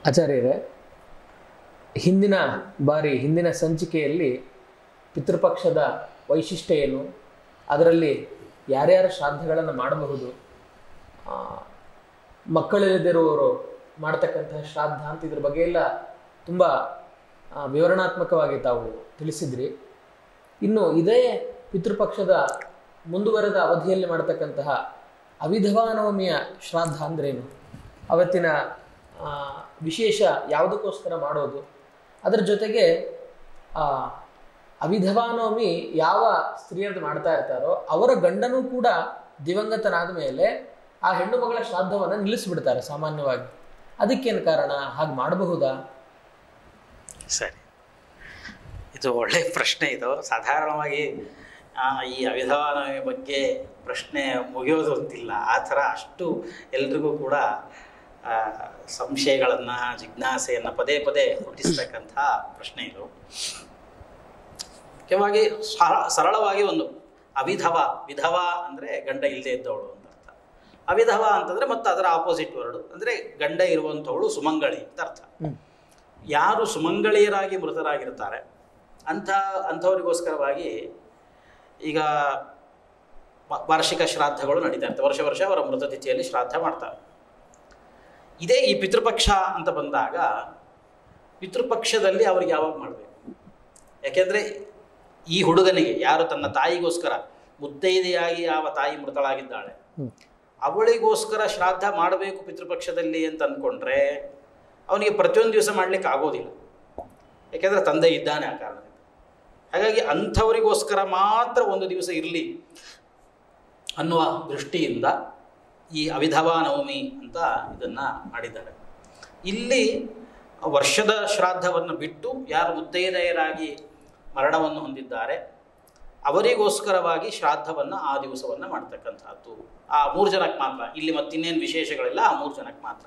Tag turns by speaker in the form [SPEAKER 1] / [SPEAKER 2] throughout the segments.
[SPEAKER 1] ಆಚಾರ್ಯರೇ ಹಿಂದಿನ ಬಾರಿ ಹಿಂದಿನ ಸಂಚಿಕೆಯಲ್ಲಿ ಪಿತೃಪಕ್ಷದ ವೈಶಿಷ್ಟ್ಯ ಏನು ಅದರಲ್ಲಿ ಯಾರ್ಯಾರ ಶ್ರಾದ್ದಗಳನ್ನು ಮಾಡಬಹುದು ಆ, ಮಕ್ಕಳಿಲ್ಲದಿರುವವರು ಮಾಡ್ತಕ್ಕಂತಹ ಶ್ರಾದ್ದ ಅಂತ ಇದ್ರ ಬಗ್ಗೆ ಎಲ್ಲ ತುಂಬ ಆ, ವಿವರಣಾತ್ಮಕವಾಗಿ ತಾವು ತಿಳಿಸಿದ್ರಿ ಇನ್ನು ಇದೇ ಪಿತೃಪಕ್ಷದ ಮುಂದುವರೆದ ಅವಧಿಯಲ್ಲಿ ಮಾಡತಕ್ಕಂತಹ ಅವಿಧವಾ ನವಮಿಯ ಶ್ರಾದ್ದ ಅಂದ್ರೇನು ಅವತ್ತಿನ ಆ, ವಿಶೇಷ ಯಾವುದಕ್ಕೋಸ್ಕರ ಮಾಡೋದು ಅದರ ಜೊತೆಗೆ ಆ, ಅವಿಧವಾ ನವಮಿ ಯಾವ ಸ್ತ್ರೀಯರದು ಮಾಡ್ತಾ ಇರ್ತಾರೋ ಅವರ ಗಂಡನೂ ಕೂಡ ದಿವಂಗತನಾದ ಮೇಲೆ ಆ ಹೆಣ್ಣು ಮಗಳ ಶ್ರಾದ್ದವನ್ನು ನಿಲ್ಲಿಸ್ಬಿಡ್ತಾರೆ ಸಾಮಾನ್ಯವಾಗಿ ಅದಕ್ಕೇನು ಕಾರಣ ಹಾಗೆ ಮಾಡಬಹುದಾ
[SPEAKER 2] ಸರಿ ಇದು ಒಳ್ಳೆಯ ಪ್ರಶ್ನೆ ಇದು ಸಾಧಾರಣವಾಗಿ ಆ, ಈ ಅವಿಧಾನ ಬಗ್ಗೆ ಪ್ರಶ್ನೆ ಮುಗಿಯೋದು ಅಂತಿಲ್ಲ ಆ ಥರ ಅಷ್ಟು ಎಲ್ರಿಗೂ ಕೂಡ ಆ, ಸಂಶಯಗಳನ್ನು ಜಿಜ್ಞಾಸೆಯನ್ನು ಪದೇ ಪದೇ ಹುಟ್ಟಿಸ್ತಕ್ಕಂಥ ಪ್ರಶ್ನೆ ಇದು ಮುಖ್ಯವಾಗಿ ಸರ- ಸರಳವಾಗಿ ಒಂದು ಅವಿಧವ ವಿಧವ ಅಂದರೆ ಗಂಡ ಇಲ್ಲದೆ ಇದ್ದವಳು ಅಂತ ಅರ್ಥ ಅವಿಧವ ಅಂತಂದರೆ ಮತ್ತೆ ಅದರ ಆಪೋಸಿಟ್ ವರ್ಡು ಅಂದರೆ ಗಂಡ ಇರುವಂಥವಳು ಸುಮಂಗಳಿ ಅಂತ ಅರ್ಥ ಯಾರು ಸುಮಂಗಳಿಯರಾಗಿ ಮೃತರಾಗಿರ್ತಾರೆ ಅಂಥ ಅಂಥವರಿಗೋಸ್ಕರವಾಗಿ ಈಗ ವ- ವಾರ್ಷಿಕ ಶ್ರಾದ್ದಗಳು ನಡೀತಾ ಇರ್ತವೆ ವರ್ಷ ವರ್ಷ ಅವರ ಮೃತ ತಿಥಿಯಲ್ಲಿ ಶ್ರಾದ್ದ ಮಾಡ್ತಾರೆ ಇದೇ ಈ ಪಿತೃಪಕ್ಷ ಅಂತ ಬಂದಾಗ ಪಿತೃಪಕ್ಷದಲ್ಲಿ ಅವ್ರಿಗೆ ಯಾವಾಗ ಮಾಡಬೇಕು ಯಾಕೆಂದರೆ ಈ ಹುಡುಗನಿಗೆ ಯಾರು ತನ್ನ ತಾಯಿಗೋಸ್ಕರ ಮುತ್ತೈದೆಯಾಗಿ ಯಾವ ತಾಯಿ ಮೃತಳಾಗಿದ್ದಾಳೆ ಅವಳಿಗೋಸ್ಕರ ಶ್ರಾದ್ದ ಮಾಡಬೇಕು ಪಿತೃಪಕ್ಷದಲ್ಲಿ ಅಂತ ಅಂದ್ಕೊಂಡ್ರೆ ಅವನಿಗೆ ಪ್ರತಿಯೊಂದು ದಿವಸ ಮಾಡಲಿಕ್ಕೆ ಆಗೋದಿಲ್ಲ ಯಾಕೆಂದರೆ ತಂದೆ ಇದ್ದಾನೆ ಆ ಕಾರಣದಿಂದ ಹಾಗಾಗಿ ಅಂಥವರಿಗೋಸ್ಕರ ಮಾತ್ರ ಒಂದು ದಿವಸ ಇರಲಿ ಅನ್ನುವ ದೃಷ್ಟಿಯಿಂದ ಈ ಅವಿಧವಾ ನವಮಿ ಅಂತ ಇದನ್ನು ಮಾಡಿದ್ದಾರೆ ಇಲ್ಲಿ ವರ್ಷದ ಶ್ರಾದ್ದವನ್ನು ಬಿಟ್ಟು ಯಾರು ಮುತ್ತೈದೆಯರಾಗಿ ಮರಣವನ್ನು ಹೊಂದಿದ್ದಾರೆ ಅವರಿಗೋಸ್ಕರವಾಗಿ ಶ್ರಾದ್ದವನ್ನು ಆ ದಿವಸವನ್ನು ಮಾಡ್ತಕ್ಕಂಥದ್ದು ಆ ಮೂರು ಜನಕ್ಕೆ ಮಾತ್ರ ಇಲ್ಲಿ ಮತ್ತಿನ್ನೇನು ವಿಶೇಷಗಳಿಲ್ಲ ಆ ಮೂರು ಜನಕ್ಕೆ ಮಾತ್ರ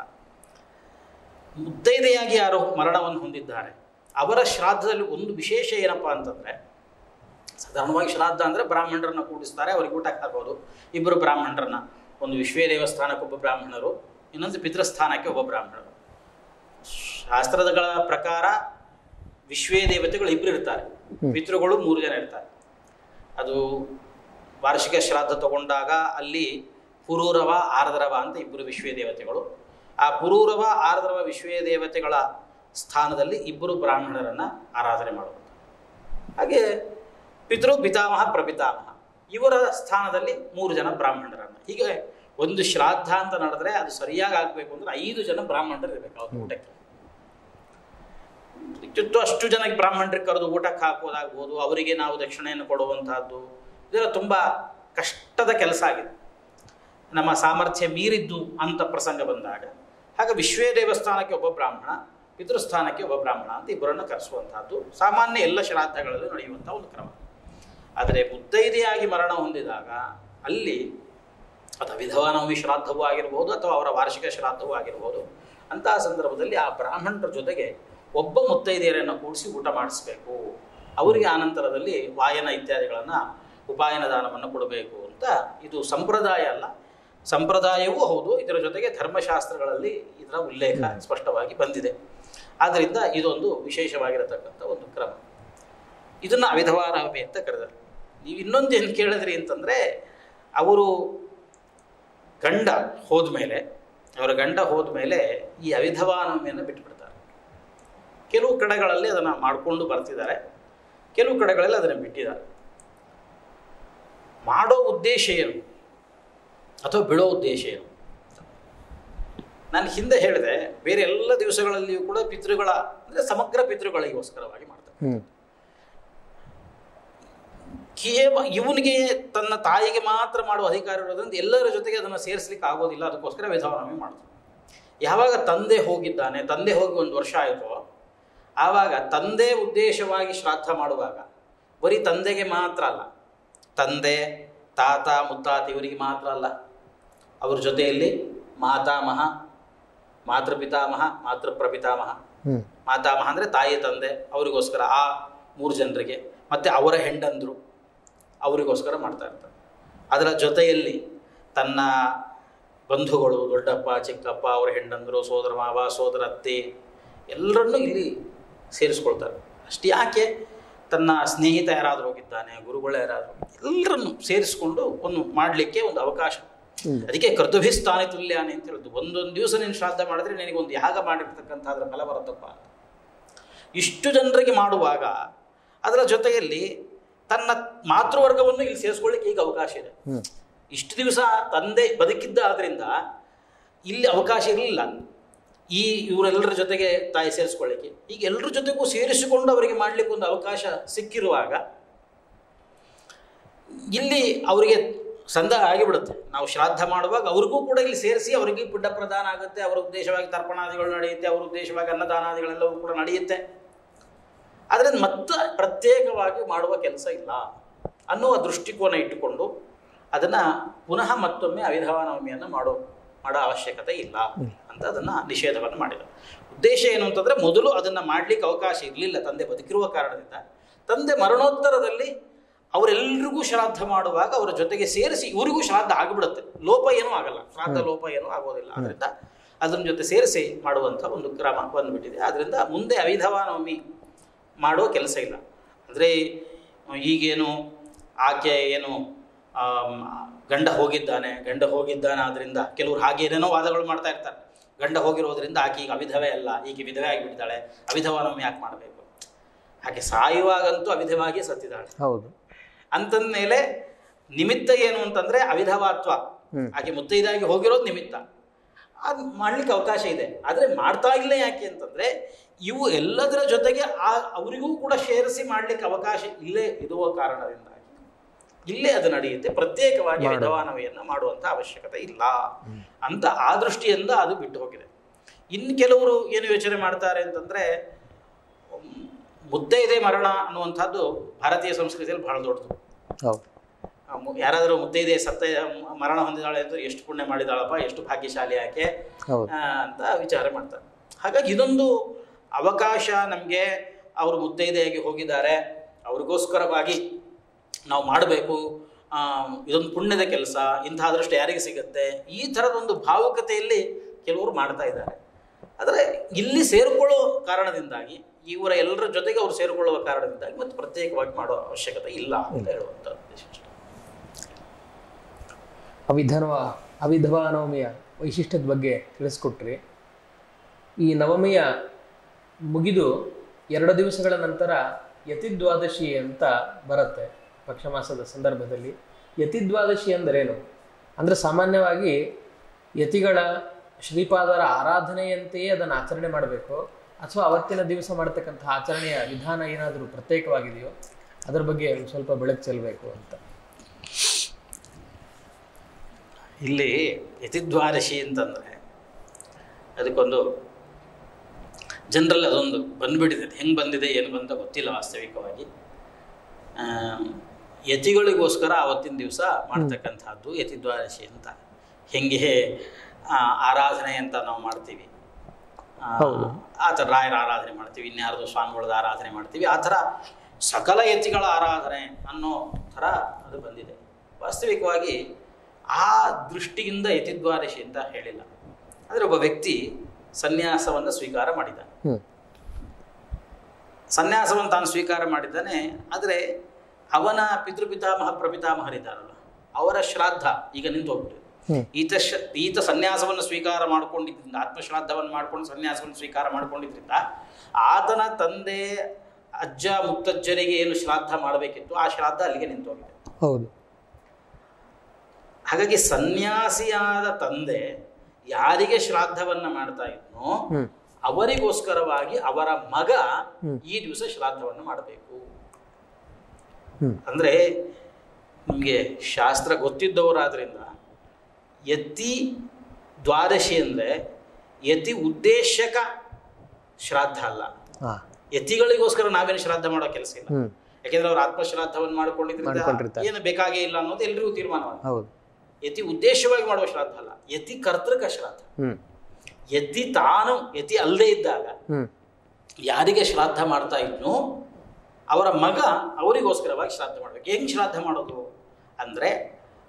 [SPEAKER 2] ಮುತ್ತೈದೆಯಾಗಿ ಯಾರು ಮರಣವನ್ನು ಹೊಂದಿದ್ದಾರೆ ಅವರ ಶ್ರಾದ್ದದಲ್ಲಿ ಒಂದು ವಿಶೇಷ ಏನಪ್ಪ ಅಂತಂದರೆ ಸಾಧಾರಣವಾಗಿ ಶ್ರಾದ್ದ ಅಂದರೆ ಬ್ರಾಹ್ಮಣರನ್ನ ಕೂಡಿಸ್ತಾರೆ ಅವ್ರಿಗೆ ಊಟಕ್ಕೆ ಹಾಕೋದು ಇಬ್ಬರು ಬ್ರಾಹ್ಮಣರನ್ನ ಒಂದು ವಿಶ್ವೇ ದೇವಸ್ಥಾನಕ್ಕೆ ಒಬ್ಬ ಬ್ರಾಹ್ಮಣರು ಇನ್ನೊಂದು ಪಿತೃಸ್ಥಾನಕ್ಕೆ ಒಬ್ಬ ಬ್ರಾಹ್ಮಣರು ಶಾಸ್ತ್ರಗಳ ಪ್ರಕಾರ ವಿಶ್ವೇ ದೇವತೆಗಳು ಇಬ್ಬರು ಇರ್ತಾರೆ ಪಿತೃಗಳು ಮೂರು ಜನ ಇರ್ತಾರೆ ಅದು ವಾರ್ಷಿಕ ಶ್ರಾದ್ದ ತಗೊಂಡಾಗ ಅಲ್ಲಿ ಪುರೂರವ ಆರ್ದ್ರವ ಅಂತ ಇಬ್ಬರು ವಿಶ್ವೇ ದೇವತೆಗಳು ಆ ಪುರೂರವ ಆರ್ದ್ರವ ವಿಶ್ವೇ ದೇವತೆಗಳ ಸ್ಥಾನದಲ್ಲಿ ಇಬ್ಬರು ಬ್ರಾಹ್ಮಣರನ್ನು ಆರಾಧನೆ ಮಾಡುವುದು ಹಾಗೆ ಪಿತೃ ಪಿತಾಮಹ ಪ್ರಪಿತಾಮಹ ಇವರ ಸ್ಥಾನದಲ್ಲಿ ಮೂರು ಜನ ಬ್ರಾಹ್ಮಣರನ್ನು ಹೀಗೆ ಒಂದು ಶ್ರಾದ್ದ ಅಂತ ನಡೆದ್ರೆ ಅದು ಸರಿಯಾಗಿ ಆಗಬೇಕು ಅಂದ್ರೆ ಐದು ಜನ ಬ್ರಾಹ್ಮಣರು ಇರಬೇಕು ಅವ್ರ ಊಟಕ್ಕೆ ಇತ್ತು ಅಷ್ಟು ಜನಕ್ಕೆ ಬ್ರಾಹ್ಮಣರಿಗೆ ಕರೆದು ಊಟಕ್ಕೆ ಹಾಕೋದಾಗ್ಬೋದು ಅವರಿಗೆ ನಾವು ದಕ್ಷಿಣೆಯನ್ನು ಕೊಡುವಂತಹದ್ದು ಇದೆಲ್ಲ ತುಂಬ ಕಷ್ಟದ ಕೆಲಸ ಆಗಿದೆ ನಮ್ಮ ಸಾಮರ್ಥ್ಯ ಮೀರಿದ್ದು ಅಂತ ಪ್ರಸಂಗ ಬಂದಾಗ ಹಾಗೆ ವಿಶ್ವೇ ದೇವಸ್ಥಾನಕ್ಕೆ ಒಬ್ಬ ಬ್ರಾಹ್ಮಣ ಪಿತೃಸ್ಥಾನಕ್ಕೆ ಒಬ್ಬ ಬ್ರಾಹ್ಮಣ ಅಂತ ಇಬ್ಬರನ್ನು ಕರೆಸುವಂತಹದ್ದು ಸಾಮಾನ್ಯ ಎಲ್ಲ ಶ್ರಾದ್ದಗಳಲ್ಲಿ ನಡೆಯುವಂಥ ಒಂದು ಕ್ರಮ ಆದರೆ ಮುತ್ತೈದೆಯಾಗಿ ಮರಣ ಹೊಂದಿದಾಗ ಅಲ್ಲಿ ಅದು ವಿಧವಾ ನವಮಿ ಶ್ರಾದ್ದವೂ ಆಗಿರ್ಬೋದು ಅಥವಾ ಅವರ ವಾರ್ಷಿಕ ಶ್ರಾದ್ದವೂ ಆಗಿರ್ಬೋದು ಅಂತಹ ಸಂದರ್ಭದಲ್ಲಿ ಆ ಬ್ರಾಹ್ಮಣರ ಜೊತೆಗೆ ಒಬ್ಬ ಮುತ್ತೈದೆಯರನ್ನು ಕೂಡಿಸಿ ಊಟ ಮಾಡಿಸ್ಬೇಕು ಅವರಿಗೆ ಆನಂತರದಲ್ಲಿ ವಾಯನ ಇತ್ಯಾದಿಗಳನ್ನು ಉಪಾಯನ ದಾನವನ್ನು ಕೊಡಬೇಕು ಅಂತ ಇದು ಸಂಪ್ರದಾಯ ಅಲ್ಲ ಸಂಪ್ರದಾಯವೂ ಹೌದು ಇದರ ಜೊತೆಗೆ ಧರ್ಮಶಾಸ್ತ್ರಗಳಲ್ಲಿ ಇದರ ಉಲ್ಲೇಖ ಸ್ಪಷ್ಟವಾಗಿ ಬಂದಿದೆ ಆದ್ದರಿಂದ ಇದೊಂದು ವಿಶೇಷವಾಗಿರತಕ್ಕಂಥ ಒಂದು ಕ್ರಮ ಇದನ್ನು ಅವಿಧವಾ ನವಮಿ ಅಂತ ಕರೆದರು ನೀವು ಇನ್ನೊಂದು ಏನು ಕೇಳಿದ್ರಿ ಅಂತಂದರೆ ಅವರು ಗಂಡ ಹೋದ್ಮೇಲೆ ಅವರ ಗಂಡ ಹೋದ್ಮೇಲೆ ಈ ಅವಿಧವಾ ನವಮಿಯನ್ನು ಬಿಟ್ಟುಬಿಡ್ತಾರೆ ಕೆಲವು ಕಡೆಗಳಲ್ಲಿ ಅದನ್ನು ಮಾಡಿಕೊಂಡು ಬರ್ತಿದ್ದಾರೆ ಕೆಲವು ಕಡೆಗಳಲ್ಲಿ ಅದನ್ನು ಬಿಟ್ಟಿದ್ದಾರೆ ಮಾಡೋ ಉದ್ದೇಶ ಏನು ಅಥವಾ ಬಿಡೋ ಉದ್ದೇಶ ಏನು ನಾನು ಹಿಂದೆ ಹೇಳಿದೆ ಬೇರೆ ಎಲ್ಲ ದಿವಸಗಳಲ್ಲಿಯೂ ಕೂಡ ಪಿತೃಗಳ ಅಂದರೆ ಸಮಗ್ರ ಪಿತೃಗಳಿಗೋಸ್ಕರವಾಗಿ ಮಾಡ್ತಾರೆ
[SPEAKER 1] ಹ್ಮ್
[SPEAKER 2] ಕೇವ ಇವನಿಗೆ ತನ್ನ ತಾಯಿಗೆ ಮಾತ್ರ ಮಾಡುವ ಅಧಿಕಾರ ಇರೋದ್ರಿಂದ ಎಲ್ಲರ ಜೊತೆಗೆ ಅದನ್ನು ಸೇರಿಸ್ಲಿಕ್ಕೆ ಆಗೋದಿಲ್ಲ ಅದಕ್ಕೋಸ್ಕರ ವಿಧಾನವೇ ಮಾಡ್ತಾರೆ ಯಾವಾಗ ತಂದೆ ಹೋಗಿದ್ದಾನೆ ತಂದೆ ಹೋಗಿ ಒಂದು ವರ್ಷ ಆಯಿತು ಆವಾಗ ತಂದೆ ಉದ್ದೇಶವಾಗಿ ಶ್ರಾದ್ದ ಮಾಡುವಾಗ ಬರೀ ತಂದೆಗೆ ಮಾತ್ರ ಅಲ್ಲ ತಂದೆ ತಾತ ಮುತ್ತಾತ ಇವರಿಗೆ ಮಾತ್ರ ಅಲ್ಲ ಅವ್ರ ಜೊತೆಯಲ್ಲಿ ಮಾತಾಮಹ ಮಾತೃಪಿತಾಮಹ ಮಾತೃಪ್ರಪಿತಾಮಹ
[SPEAKER 1] ಹ್ಮ್
[SPEAKER 2] ಮಾತಾಮಹ ಅಂದರೆ ತಾಯಿ ತಂದೆ ಅವರಿಗೋಸ್ಕರ ಆ ಮೂರು ಜನರಿಗೆ ಮತ್ತು ಅವರ ಹೆಂಡಂದರು ಅವರಿಗೋಸ್ಕರ ಮಾಡ್ತಾ ಇರ್ತಾರೆ ಅದರ ಜೊತೆಯಲ್ಲಿ ತನ್ನ ಬಂಧುಗಳು ದೊಡ್ಡಪ್ಪ ಚಿಕ್ಕಪ್ಪ ಅವ್ರ ಹೆಂಡಂದರು ಸೋದರ ಮಾವ ಸೋದರ ಅತ್ತೆ ಎಲ್ಲರನ್ನೂ ಇಲ್ಲಿ ಸೇರಿಸ್ಕೊಳ್ತಾರೆ ಅಷ್ಟು ಯಾಕೆ ತನ್ನ ಸ್ನೇಹಿತ ಯಾರಾದರೂ ಹೋಗಿದ್ದಾನೆ ಗುರುಗಳು ಯಾರಾದರೂ ಎಲ್ಲರನ್ನು ಸೇರಿಸ್ಕೊಂಡು ಒಂದು ಮಾಡಲಿಕ್ಕೆ ಒಂದು ಅವಕಾಶ ಅದಕ್ಕೆ ಕರ್ತವ್ಯಸ್ಥಾನಿ ತುಲ್ಯಾನಿ ಅಂತ ಹೇಳುದು ಒಂದೊಂದು ದಿವಸ ನೀನು ಶ್ರಾದ್ದ ಮಾಡಿದ್ರೆ ನಿನಗೆ ಒಂದು ಯಾಗ ಮಾಡಿರ್ತಕ್ಕಂಥ ಅದರ ಫಲ ಬರುತ್ತಪ್ಪ ಅಂತ ಇಷ್ಟು ಜನರಿಗೆ ಮಾಡುವಾಗ ಅದರ ಜೊತೆಯಲ್ಲಿ ತನ್ನ ಮಾತೃವರ್ಗವನ್ನು ಇಲ್ಲಿ ಸೇರಿಸ್ಕೊಳ್ಳಿಕ್ಕೆ ಈಗ ಅವಕಾಶ ಇದೆ
[SPEAKER 1] ಹ್ಮ್
[SPEAKER 2] ಇಷ್ಟು ದಿವಸ ತಂದೆ ಬದುಕಿದ್ದ ಆದ್ರಿಂದ ಇಲ್ಲಿ ಅವಕಾಶ ಇರಲಿಲ್ಲ ಈ ಇವರೆಲ್ಲರ ಜೊತೆಗೆ ತಾಯಿ ಸೇರಿಸ್ಕೊಳ್ಳಿಕ್ಕೆ ಈಗ ಎಲ್ಲರ ಜೊತೆಗೂ ಸೇರಿಸಿಕೊಂಡು ಅವರಿಗೆ ಮಾಡಲಿಕ್ಕೆ ಒಂದು ಅವಕಾಶ ಸಿಕ್ಕಿರುವಾಗ ಇಲ್ಲಿ ಅವರಿಗೆ ಸಂದ ಆಗಿಬಿಡುತ್ತೆ ನಾವು ಶ್ರಾದ್ದ ಮಾಡುವಾಗ ಅವ್ರಿಗೂ ಕೂಡ ಇಲ್ಲಿ ಸೇರಿಸಿ ಅವರಿಗೆ ಪಿಂಡ ಪ್ರದಾನ ಆಗುತ್ತೆ ಅವರ ಉದ್ದೇಶವಾಗಿ ತರ್ಪಣಾದಿಗಳು ನಡೆಯುತ್ತೆ ಅವರ ಉದ್ದೇಶವಾಗಿ ಅನ್ನದಾನಾದಿಗಳೆಲ್ಲವೂ ಕೂಡ ನಡೆಯುತ್ತೆ ಅದರಿಂದ ಮತ್ತೆ ಪ್ರತ್ಯೇಕವಾಗಿ ಮಾಡುವ ಕೆಲಸ ಇಲ್ಲ ಅನ್ನುವ ದೃಷ್ಟಿಕೋನ ಇಟ್ಟುಕೊಂಡು ಅದನ್ನು ಪುನಃ ಮತ್ತೊಮ್ಮೆ ಅವಿಧವ ನವಮಿಯನ್ನು ಮಾಡೋ ಮಾಡೋ ಅವಶ್ಯಕತೆ ಇಲ್ಲ ಅಂತ ಅದನ್ನು ನಿಷೇಧವನ್ನು ಮಾಡಿದ ಉದ್ದೇಶ ಏನು ಅಂತಂದರೆ ಮೊದಲು ಅದನ್ನು ಮಾಡಲಿಕ್ಕೆ ಅವಕಾಶ ಇರಲಿಲ್ಲ ತಂದೆ ಬದುಕಿರುವ ಕಾರಣದಿಂದ ತಂದೆ ಮರಣೋತ್ತರದಲ್ಲಿ ಅವರೆಲ್ಲರಿಗೂ ಶ್ರಾದ್ದ ಮಾಡುವಾಗ ಅವರ ಜೊತೆಗೆ ಸೇರಿಸಿ ಇವರಿಗೂ ಶ್ರಾದ್ದ ಆಗಿಬಿಡುತ್ತೆ ಲೋಪ ಏನೂ ಆಗಲ್ಲ ಶ್ರಾದ್ದ ಲೋಪ ಏನೂ ಆಗೋದಿಲ್ಲ ಅದರಿಂದ ಅದರ ಜೊತೆ ಸೇರಿಸಿ ಮಾಡುವಂಥ ಒಂದು ಕ್ರಮ ಬಂದುಬಿಟ್ಟಿದೆ ಆದ್ದರಿಂದ ಮುಂದೆ ಅವಿಧವ ನವಮಿ ಮಾಡೋ ಕೆಲಸ ಇಲ್ಲ ಅಂದರೆ ಈಗೇನು ಆಕೆ ಏನು ಆಮ್, ಗಂಡ ಹೋಗಿದ್ದಾನೆ ಗಂಡ ಹೋಗಿದ್ದಾನೆ ಆದ್ರಿಂದ ಕೆಲವರು ಹಾಗೆ ಏನೇನೋ ವಾದಗಳು ಮಾಡ್ತಾ ಇರ್ತಾರೆ ಗಂಡ ಹೋಗಿರೋದ್ರಿಂದ ಆಕೆ ಈಗ ಅವಿಧವೆ ಅಲ್ಲ ಈಗ ವಿಧವೆ ಆಗಿಬಿಡ್ತಾಳೆ ಅವಿಧವ ನವಮಿ ಯಾಕೆ ಮಾಡಬೇಕು ಆಕೆ ಸಾಯುವಾಗಂತೂ ಅವಿಧವಾಗಿ ಸತ್ತಿದ್ದಾಳೆ
[SPEAKER 1] ಹೌದು
[SPEAKER 2] ಅಂತಂದ್ಮೇಲೆ ನಿಮಿತ್ತ ಏನು ಅಂತಂದ್ರೆ ಅವಿಧವಾತ್ವ
[SPEAKER 1] ಹ್ಮ್.
[SPEAKER 2] ಆಕೆ ಮುತ್ತೈದಾಗಿ ಹೋಗಿರೋದು ನಿಮಿತ್ತ ಅದು ಮಾಡ್ಲಿಕ್ಕೆ ಅವಕಾಶ ಇದೆ ಆದರೆ ಮಾಡ್ತಾ ಇಲ್ಲ ಯಾಕೆ ಅಂತಂದ್ರೆ ಇವು ಎಲ್ಲದರ ಜೊತೆಗೆ ಆ ಅವರಿಗೂ ಕೂಡ ಸೇರಿಸಿ ಮಾಡ್ಲಿಕ್ಕೆ ಅವಕಾಶ ಇಲ್ಲೇ ಇರುವ ಕಾರಣದಿಂದಾಗಿ ಇಲ್ಲೇ ಅದು ನಡೆಯುತ್ತೆ ಪ್ರತ್ಯೇಕವಾಗಿ
[SPEAKER 1] ಮಾಡು.
[SPEAKER 2] ವಿಧವಾನವೆಯನ್ನು ಮಾಡುವಂತ ಅವಶ್ಯಕತೆ ಇಲ್ಲ ಅಂತ ಆ ದೃಷ್ಟಿಯಿಂದ ಅದು ಬಿಟ್ಟು ಹೋಗಿದೆ ಇನ್ನು ಕೆಲವರು ಏನು ಯೋಚನೆ ಮಾಡ್ತಾರೆ ಅಂತಂದ್ರೆ ಮ್, ಮುತ್ತೈದೆ ಮರಣ ಅನ್ನುವಂಥದ್ದು ಭಾರತೀಯ ಸಂಸ್ಕೃತಿಯಲ್ಲಿ ಬಹಳ ದೊಡ್ಡದು
[SPEAKER 1] ಹೌದು
[SPEAKER 2] ಆ ಮು- ಯಾರಾದರೂ ಮುತ್ತೈದೆ ಸತ್ತ ಮರಣ ಹೊಂದಿದಾಳೆ ಅಂದ್ರೆ ಎಷ್ಟು ಪುಣ್ಯ ಮಾಡಿದಾಳಪ್ಪ ಎಷ್ಟು ಭಾಗ್ಯಶಾಲಿ ಆಕೆ
[SPEAKER 1] ಹೌದು
[SPEAKER 2] ಆ, ಅಂತ ವಿಚಾರ ಮಾಡ್ತಾರೆ ಹಾಗಾಗಿ ಇದೊಂದು ಅವಕಾಶ ನಮಗೆ ಅವರು ಮುತ್ತೈದೆಯಾಗಿ ಹೋಗಿದ್ದಾರೆ ಅವ್ರಿಗೋಸ್ಕರವಾಗಿ ನಾವು ಮಾಡಬೇಕು ಇದೊಂದು ಪುಣ್ಯದ ಕೆಲಸ ಇಂತಹ ಅದೃಷ್ಟ ಯಾರಿಗೆ ಸಿಗುತ್ತೆ ಈ ಥರದೊಂದು ಭಾವುಕತೆಯಲ್ಲಿ ಕೆಲವರು ಮಾಡ್ತಾ ಇದ್ದಾರೆ ಆದರೆ ಇಲ್ಲಿ ಸೇರಿಕೊಳ್ಳೋ ಕಾರಣದಿಂದಾಗಿ ಇವರ ಎಲ್ಲರ ಜೊತೆಗೆ ಅವರು ಸೇರಿಕೊಳ್ಳುವ ಕಾರಣದಿಂದಾಗಿ ಮತ್ತೆ ಪ್ರತ್ಯೇಕವಾಗಿ ಮಾಡೋ ಅವಶ್ಯಕತೆ ಇಲ್ಲ ಅಂತ ಹೇಳುವಂಥ ಉದ್ದೇಶ ಅಷ್ಟೇ.
[SPEAKER 1] ಅವಿಧವ ಅವಿಧವಾ ನವಮಿಯ ವೈಶಿಷ್ಟ್ಯದ ಬಗ್ಗೆ ತಿಳಿಸ್ಕೊಟ್ರಿ ಈ ನವಮಿಯ ಮುಗಿದು ಎರಡು ದಿವಸಗಳ ನಂತರ ಯತಿದ್ವಾದಶಿ ಅಂತ ಬರುತ್ತೆ ಪಕ್ಷಮಾಸದ ಸಂದರ್ಭದಲ್ಲಿ ಯತಿದ್ವಾದಶಿ ಅಂದರೇನು ಅಂದರೆ ಸಾಮಾನ್ಯವಾಗಿ ಯತಿಗಳ ಶ್ರೀಪಾದರ ಆರಾಧನೆಯಂತೆಯೇ ಅದನ್ನು ಆಚರಣೆ ಮಾಡಬೇಕು ಅಥವಾ ಅವತ್ತಿನ ದಿವಸ ಮಾಡತಕ್ಕಂತಹ ಆಚರಣೆಯ ವಿಧಾನ ಏನಾದರೂ ಪ್ರತ್ಯೇಕವಾಗಿದೆಯೋ ಅದರ ಬಗ್ಗೆ ಒಂದು ಸ್ವಲ್ಪ ಬೆಳಕು ಚೆಲ್ಲಬೇಕು ಅಂತ
[SPEAKER 2] ಇಲ್ಲಿ ಯತಿದ್ವಾದಶಿ ಅಂತಂದರೆ ಅದಕ್ಕೊಂದು ಜನರಲ್ಲಿ ಅದೊಂದು ಬಂದ್ಬಿಟ್ಟಿದೆ ಹೆಂಗೆ ಬಂದಿದೆ ಏನು ಬಂತ ಗೊತ್ತಿಲ್ಲ ವಾಸ್ತವಿಕವಾಗಿ ಆ, ಯತಿಗಳಿಗೋಸ್ಕರ ಆವತ್ತಿನ ದಿವಸ ಮಾಡ್ತಕ್ಕಂಥದ್ದು ಯತಿದ್ವಾದಶಿ ಅಂತ ಹೆಂಗೆ ಆ, ಆರಾಧನೆ ಅಂತ ನಾವು ಮಾಡ್ತೀವಿ ಆ,
[SPEAKER 1] ಹೌದು.
[SPEAKER 2] ಆ ಥರ ರಾಯರ ಆರಾಧನೆ ಮಾಡ್ತೀವಿ ಇನ್ಯಾರ್ದು ಸ್ವಾಮಿಗಳದ ಆರಾಧನೆ ಮಾಡ್ತೀವಿ ಆ ಥರ ಸಕಲ ಯತಿಗಳ ಆರಾಧನೆ ಅನ್ನೋ ಥರ ಅದು ಬಂದಿದೆ ವಾಸ್ತವಿಕವಾಗಿ ಆ ದೃಷ್ಟಿಯಿಂದ ಯತಿದ್ವಾದಶಿ ಅಂತ ಹೇಳಿಲ್ಲ ಅಂದರೆ ಒಬ್ಬ ವ್ಯಕ್ತಿ ಸನ್ಯಾಸವನ್ನು ಸ್ವೀಕಾರ ಮಾಡಿದ್ದಾನೆ
[SPEAKER 1] ಹ್ಮ್
[SPEAKER 2] ಸನ್ಯಾಸವನ್ನು ತಾನು ಸ್ವೀಕಾರ ಮಾಡಿದ್ದಾನೆ ಆದರೆ ಅವನ ಪಿತೃಪಿತಾಮಹ ಪ್ರಪಿತಾಮಹರಿದ್ದಾರಲ್ಲ ಅವರ ಶ್ರಾದ್ದ ಈಗ ನಿಂತು ಹೋಗ್ಬಿಟ್ಟಿದೆ
[SPEAKER 1] ಹ್ಮ್
[SPEAKER 2] ಈತ ಶ ಈತ ಸನ್ಯಾಸವನ್ನು ಸ್ವೀಕಾರ ಮಾಡಿಕೊಂಡಿದ್ದರಿಂದ ಆತ್ಮಶ್ರಾದ್ದವನ್ನು ಮಾಡ್ಕೊಂಡು ಸನ್ಯಾಸವನ್ನು ಸ್ವೀಕಾರ ಮಾಡಿಕೊಂಡಿದ್ದರಿಂದ ಆತನ ತಂದೆ ಅಜ್ಜ ಮುತ್ತಜ್ಜರಿಗೆ ಏನು ಶ್ರಾದ್ದ ಮಾಡಬೇಕಿತ್ತು ಆ ಶ್ರಾದ್ದ ಅಲ್ಲಿಗೆ ನಿಂತು ಹೋಗಿದೆ
[SPEAKER 1] ಹೌದು
[SPEAKER 2] ಹಾಗಾಗಿ ಸನ್ಯಾಸಿಯಾದ ತಂದೆ ಯಾರಿಗೆ ಶ್ರಾದ್ದವನ್ನ ಮಾಡ್ತಾ ಇದ್ನೋ
[SPEAKER 1] ಹ್ಮ್
[SPEAKER 2] ಅವರಿಗೋಸ್ಕರವಾಗಿ ಅವರ ಮಗ
[SPEAKER 1] ಹ್ಮ್.
[SPEAKER 2] ಈ ದಿವಸ ಶ್ರಾದ್ದವನ್ನು ಮಾಡಬೇಕು
[SPEAKER 1] ಹ್ಮ್
[SPEAKER 2] ಅಂದ್ರೆ ನಿಮಗೆ ಶಾಸ್ತ್ರ ಗೊತ್ತಿದ್ದವರಾದ್ರಿಂದ ಯತಿ ದ್ವಾದಶಿ ಅಂದ್ರೆ ಯತಿ ಉದ್ದೇಶಕ ಶ್ರಾದ್ದ ಅಲ್ಲ
[SPEAKER 1] ಹಾ
[SPEAKER 2] ಯತಿಗಳಿಗೋಸ್ಕರ ನಾವೇನು ಶ್ರಾದ್ದ ಮಾಡೋ ಕೆಲಸ ಇಲ್ಲ
[SPEAKER 1] ಹ್ಮ್
[SPEAKER 2] ಯಾಕೆಂದ್ರೆ ಅವ್ರು ಆತ್ಮಶ್ರಾದ್ದವನ್ನು ಮಾಡ್ಕೊಂಡಿದ್ರಿಂದ
[SPEAKER 1] ಮಾಡ್ಕೊಂಡಿರ್ತಾರೆ.
[SPEAKER 2] ಏನು ಬೇಕಾಗೇ ಇಲ್ಲ ಅನ್ನೋದು ಎಲ್ರಿಗೂ ತೀರ್ಮಾನವಾಗಿದೆ
[SPEAKER 1] ಹೌದು
[SPEAKER 2] ಯತಿ ಉದ್ದೇಶವಾಗಿ ಮಾಡುವ ಶ್ರಾದ್ದ ಅಲ್ಲ ಯತಿ ಕರ್ತೃಕ ಶ್ರಾದ್ದ
[SPEAKER 1] ಹ್ಮ್
[SPEAKER 2] ಯತಿ ತಾನು ಯತಿ ಅಲ್ಲದೆ ಇದ್ದಾಗ
[SPEAKER 1] ಹ್ಮ್
[SPEAKER 2] ಯಾರಿಗೆ ಶ್ರಾದ್ದ ಮಾಡ್ತಾ ಇದ್ನೋ ಅವರ ಮಗ ಅವರಿಗೋಸ್ಕರವಾಗಿ ಶ್ರಾದ್ದ ಮಾಡಬೇಕು ಹೆಂಗೆ ಶ್ರಾದ್ದ ಮಾಡೋದು ಅಂದರೆ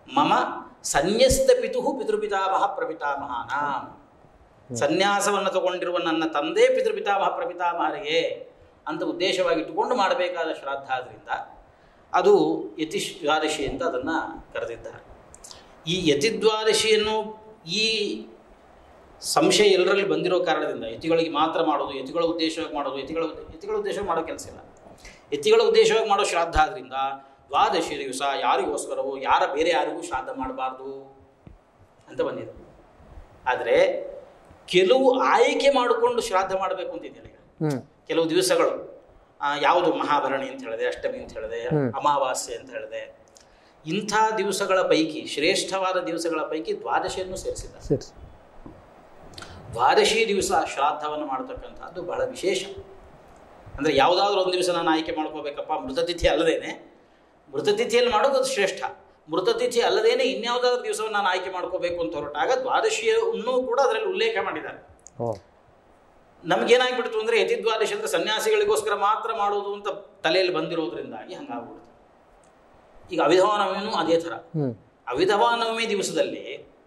[SPEAKER 2] ಮಮ ಸನ್ಯಸ್ತ ಪಿತು ಪಿತೃಪಿತಾಮಹ ಪ್ರಪಿತಾಮಹಾನ ಸನ್ಯಾಸವನ್ನು ತಗೊಂಡಿರುವ ನನ್ನ ತಂದೆ ಪಿತೃಪಿತಾಮಹ ಪ್ರಪಿತಾಮಹರಿಗೆ ಅಂತ ಉದ್ದೇಶವಾಗಿ ಇಟ್ಟುಕೊಂಡು ಮಾಡಬೇಕಾದ ಶ್ರಾದ್ದ ಆದ್ರಿಂದ ಅದು ಯತಿ ದ್ವಾದಶಿ ಅಂತ ಅದನ್ನು ಕರೆದಿದ್ದಾರೆ ಈ ಯತಿದ್ವಾದಶಿಯನ್ನು ಈ ಸಂಶಯ ಎಲ್ಲರಲ್ಲಿ ಬಂದಿರೋ ಕಾರಣದಿಂದ ಯತಿಗಳಿಗೆ ಮಾತ್ರ ಮಾಡೋದು ಯತಿಗಳ ಉದ್ದೇಶವಾಗಿ ಮಾಡೋದು ಯತಿಗಳ ಯತಿಗಳ ಉದ್ದೇಶವಾಗಿ ಮಾಡೋ ಕೆಲಸ ಇಲ್ಲ ಯತಿಗಳ ಉದ್ದೇಶವಾಗಿ ಮಾಡೋ ಶ್ರಾದ್ದ ಆದ್ರಿಂದ ದ್ವಾದಶಿ ದಿವಸ ಯಾರಿಗೋಸ್ಕರವೋ ಯಾರ ಬೇರೆ ಯಾರಿಗೂ ಶ್ರಾದ್ದ ಮಾಡಬಾರ್ದು ಅಂತ ಬಂದಿದೆ ಆದರೆ ಕೆಲವು ಆಯ್ಕೆ ಮಾಡಿಕೊಂಡು ಶ್ರಾದ್ದ ಮಾಡಬೇಕು ಅಂತಿದೆಯಲ್ಲ ಈಗ
[SPEAKER 1] ಹ್ಮ್
[SPEAKER 2] ಕೆಲವು ದಿವಸಗಳು ಆ, ಯಾವುದು ಮಹಾಭರಣಿ ಅಂತ ಹೇಳಿದೆ ಅಷ್ಟಮಿ ಅಂತ ಹೇಳಿದೆ
[SPEAKER 1] ಹ್ಮ್.
[SPEAKER 2] ಅಮಾವಾಸ್ಯೆ ಅಂತ ಹೇಳಿದೆ ಇಂಥ ದಿವಸಗಳ ಪೈಕಿ ಶ್ರೇಷ್ಠವಾದ ದಿವಸಗಳ ಪೈಕಿ ದ್ವಾದಶಿಯನ್ನು ಸೇರಿಸಿದ್ದಾರೆ
[SPEAKER 1] ಸರಿ
[SPEAKER 2] ದ್ವಾದಶಿ ದಿವಸ ಶ್ರಾದ್ದವನ್ನು ಮಾಡತಕ್ಕಂಥದ್ದು ಬಹಳ ವಿಶೇಷ ಅಂದರೆ ಯಾವುದಾದ್ರೂ ಒಂದು ದಿವಸ ನಾನು ಆಯ್ಕೆ ಮಾಡ್ಕೋಬೇಕಪ್ಪ ಮೃತತಿಥಿ ಅಲ್ಲದೇನೆ ಮೃತತಿಥಿಯಲ್ಲಿ ಮಾಡೋದು ಅದು ಶ್ರೇಷ್ಠ ಮೃತತಿಥಿ ಅಲ್ಲದೇನೆ ಇನ್ಯಾವುದಾದ್ರೂ ದಿವಸವನ್ನು ನಾನು ಆಯ್ಕೆ ಮಾಡ್ಕೋಬೇಕು ಅಂತ ಹೊರಟಾಗ ದ್ವಾದಶಿಯನ್ನು ಕೂಡ ಅದರಲ್ಲಿ ಉಲ್ಲೇಖ ಮಾಡಿದ್ದಾರೆ
[SPEAKER 1] ಓ
[SPEAKER 2] ನಮಗೇನಾಗ್ಬಿಡ್ತು ಅಂದರೆ ಯತಿದ್ವಾದಶಿ ಅಂದರೆ ಸನ್ಯಾಸಿಗಳಿಗೋಸ್ಕರ ಮಾತ್ರ ಮಾಡೋದು ಅಂತ ತಲೆಯಲ್ಲಿ ಬಂದಿರೋದ್ರಿಂದಾಗಿ ಹಂಗಾಗ್ಬಿಡ್ತು ಈಗ ಅವಿಧವಾ ನವಮಿನೂ ಅದೇ ಥರ
[SPEAKER 1] ಹ್ಮ್
[SPEAKER 2] ಅವಿಧವಾ ನವಮಿ ದಿವಸದಲ್ಲಿ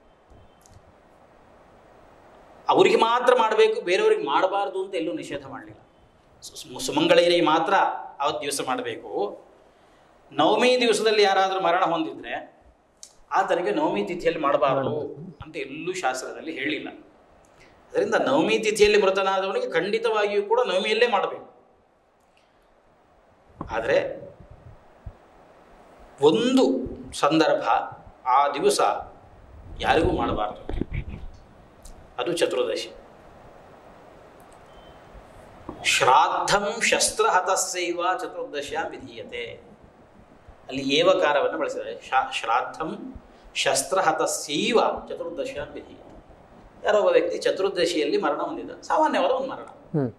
[SPEAKER 2] ಅವರಿಗೆ ಮಾತ್ರ ಮಾಡಬೇಕು ಬೇರೆಯವ್ರಿಗೆ ಮಾಡಬಾರ್ದು ಅಂತ ಎಲ್ಲೂ ನಿಷೇಧ ಮಾಡಲಿಲ್ಲ ಸುಮಂಗಳರಿಗೆ ಮಾತ್ರ ಅವತ್ತು ದಿವಸ ಮಾಡಬೇಕು ನವಮಿ ದಿವಸದಲ್ಲಿ ಯಾರಾದರೂ ಮರಣ ಹೊಂದಿದ್ರೆ ಆತನಿಗೆ ನವಮಿ ತಿಥಿಯಲ್ಲಿ ಮಾಡಬಾರದು ಅಂತ ಎಲ್ಲೂ ಶಾಸ್ತ್ರದಲ್ಲಿ ಹೇಳಿಲ್ಲ ಅದರಿಂದ ನವಮಿ ತಿಥಿಯಲ್ಲಿ ಮೃತನಾದವನಿಗೆ ಖಂಡಿತವಾಗಿಯೂ ಕೂಡ ನವಮಿಯಲ್ಲೇ ಮಾಡಬೇಕು ಆದರೆ ಒಂದು ಸಂದರ್ಭ ಆ ದಿವಸ ಯಾರಿಗೂ ಮಾಡಬಾರ್ದು ಅದು ಚತುರ್ದಶಿ ಶ್ರಾದ್ದಂ ಶಸ್ತ್ರಹತಸ್ಸೈವ ಚತುರ್ದಶ ವಿಧೀಯತೆ ಅಲ್ಲಿ ಏವಕಾರವನ್ನು ಬಳಸಿದ್ದಾರೆ ಶಾ- ಶ್ರಾದ್ದಂ ಶಸ್ತ್ರಹತಸ್ಸೈವ ಚತುರ್ದಶ ವಿಧೀಯತೆ ಯಾರೋ ಒಬ್ಬ ವ್ಯಕ್ತಿ ಚತುರ್ದಶಿಯಲ್ಲಿ ಮರಣ ಹೊಂದಿದ ಸಾಮಾನ್ಯವಾದ ಒಂದು ಮರಣ
[SPEAKER 1] ಹ್ಮ್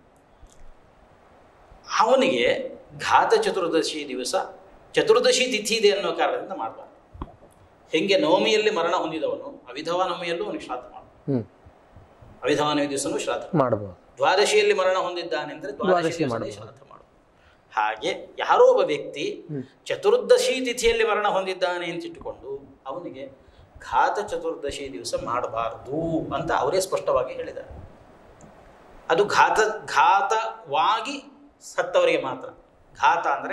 [SPEAKER 2] ಅವನಿಗೆ ಘಾತ ಚತುರ್ದಶಿ ದಿವಸ ಚತುರ್ದಶಿ ತಿಥಿ ಇದೆ ಅನ್ನೋ ಕಾರಣದಿಂದ ಮಾಡಬಾರ್ದು ಹೆಂಗೆ ನವಮಿಯಲ್ಲಿ ಮರಣ ಹೊಂದಿದವನು ಅವಿಧವಾ ನವಮಿಯಲ್ಲೂ ಅವನಿಗೆ ಶ್ರಾದ್ದ ಮಾಡ
[SPEAKER 1] ಹ್ಮ್
[SPEAKER 2] ಅವಿಧವಾ ನವಮಿ ದಿವಸನೂ ಶ್ರಾದ್ದ ಮಾಡು.
[SPEAKER 1] ಮಾಡ್ಬೋದು
[SPEAKER 2] ದ್ವಾದಶಿಯಲ್ಲಿ ಮರಣ ಹೊಂದಿದ್ದಾನೆ ಅಂದರೆ ದ್ವಾದಶಿ
[SPEAKER 1] ದ್ವಾದಶಿ
[SPEAKER 2] ದಿವಸನೇ
[SPEAKER 1] ಮಾಡ್ಬೋದು.
[SPEAKER 2] ಶ್ರಾದ್ದ ಮಾಡು ಹಾಗೆ ಯಾರೋ ಒಬ್ಬ ವ್ಯಕ್ತಿ
[SPEAKER 1] ಹ್ಮ್.
[SPEAKER 2] ಚತುರ್ದಶಿ ತಿಥಿಯಲ್ಲಿ ಮರಣ ಹೊಂದಿದ್ದಾನೆ ಅಂತ ಇಟ್ಟುಕೊಂಡು ಅವನಿಗೆ ಘಾತ ಚತುರ್ದಶಿ ದಿವಸ ಮಾಡಬಾರದು ಅಂತ ಅವರೇ ಸ್ಪಷ್ಟವಾಗಿ ಹೇಳಿದ್ದಾರೆ ಅದು ಘಾತ ಘಾತವಾಗಿ ಸತ್ತವರಿಗೆ ಮಾತ್ರ ಘಾತ ಅಂದರೆ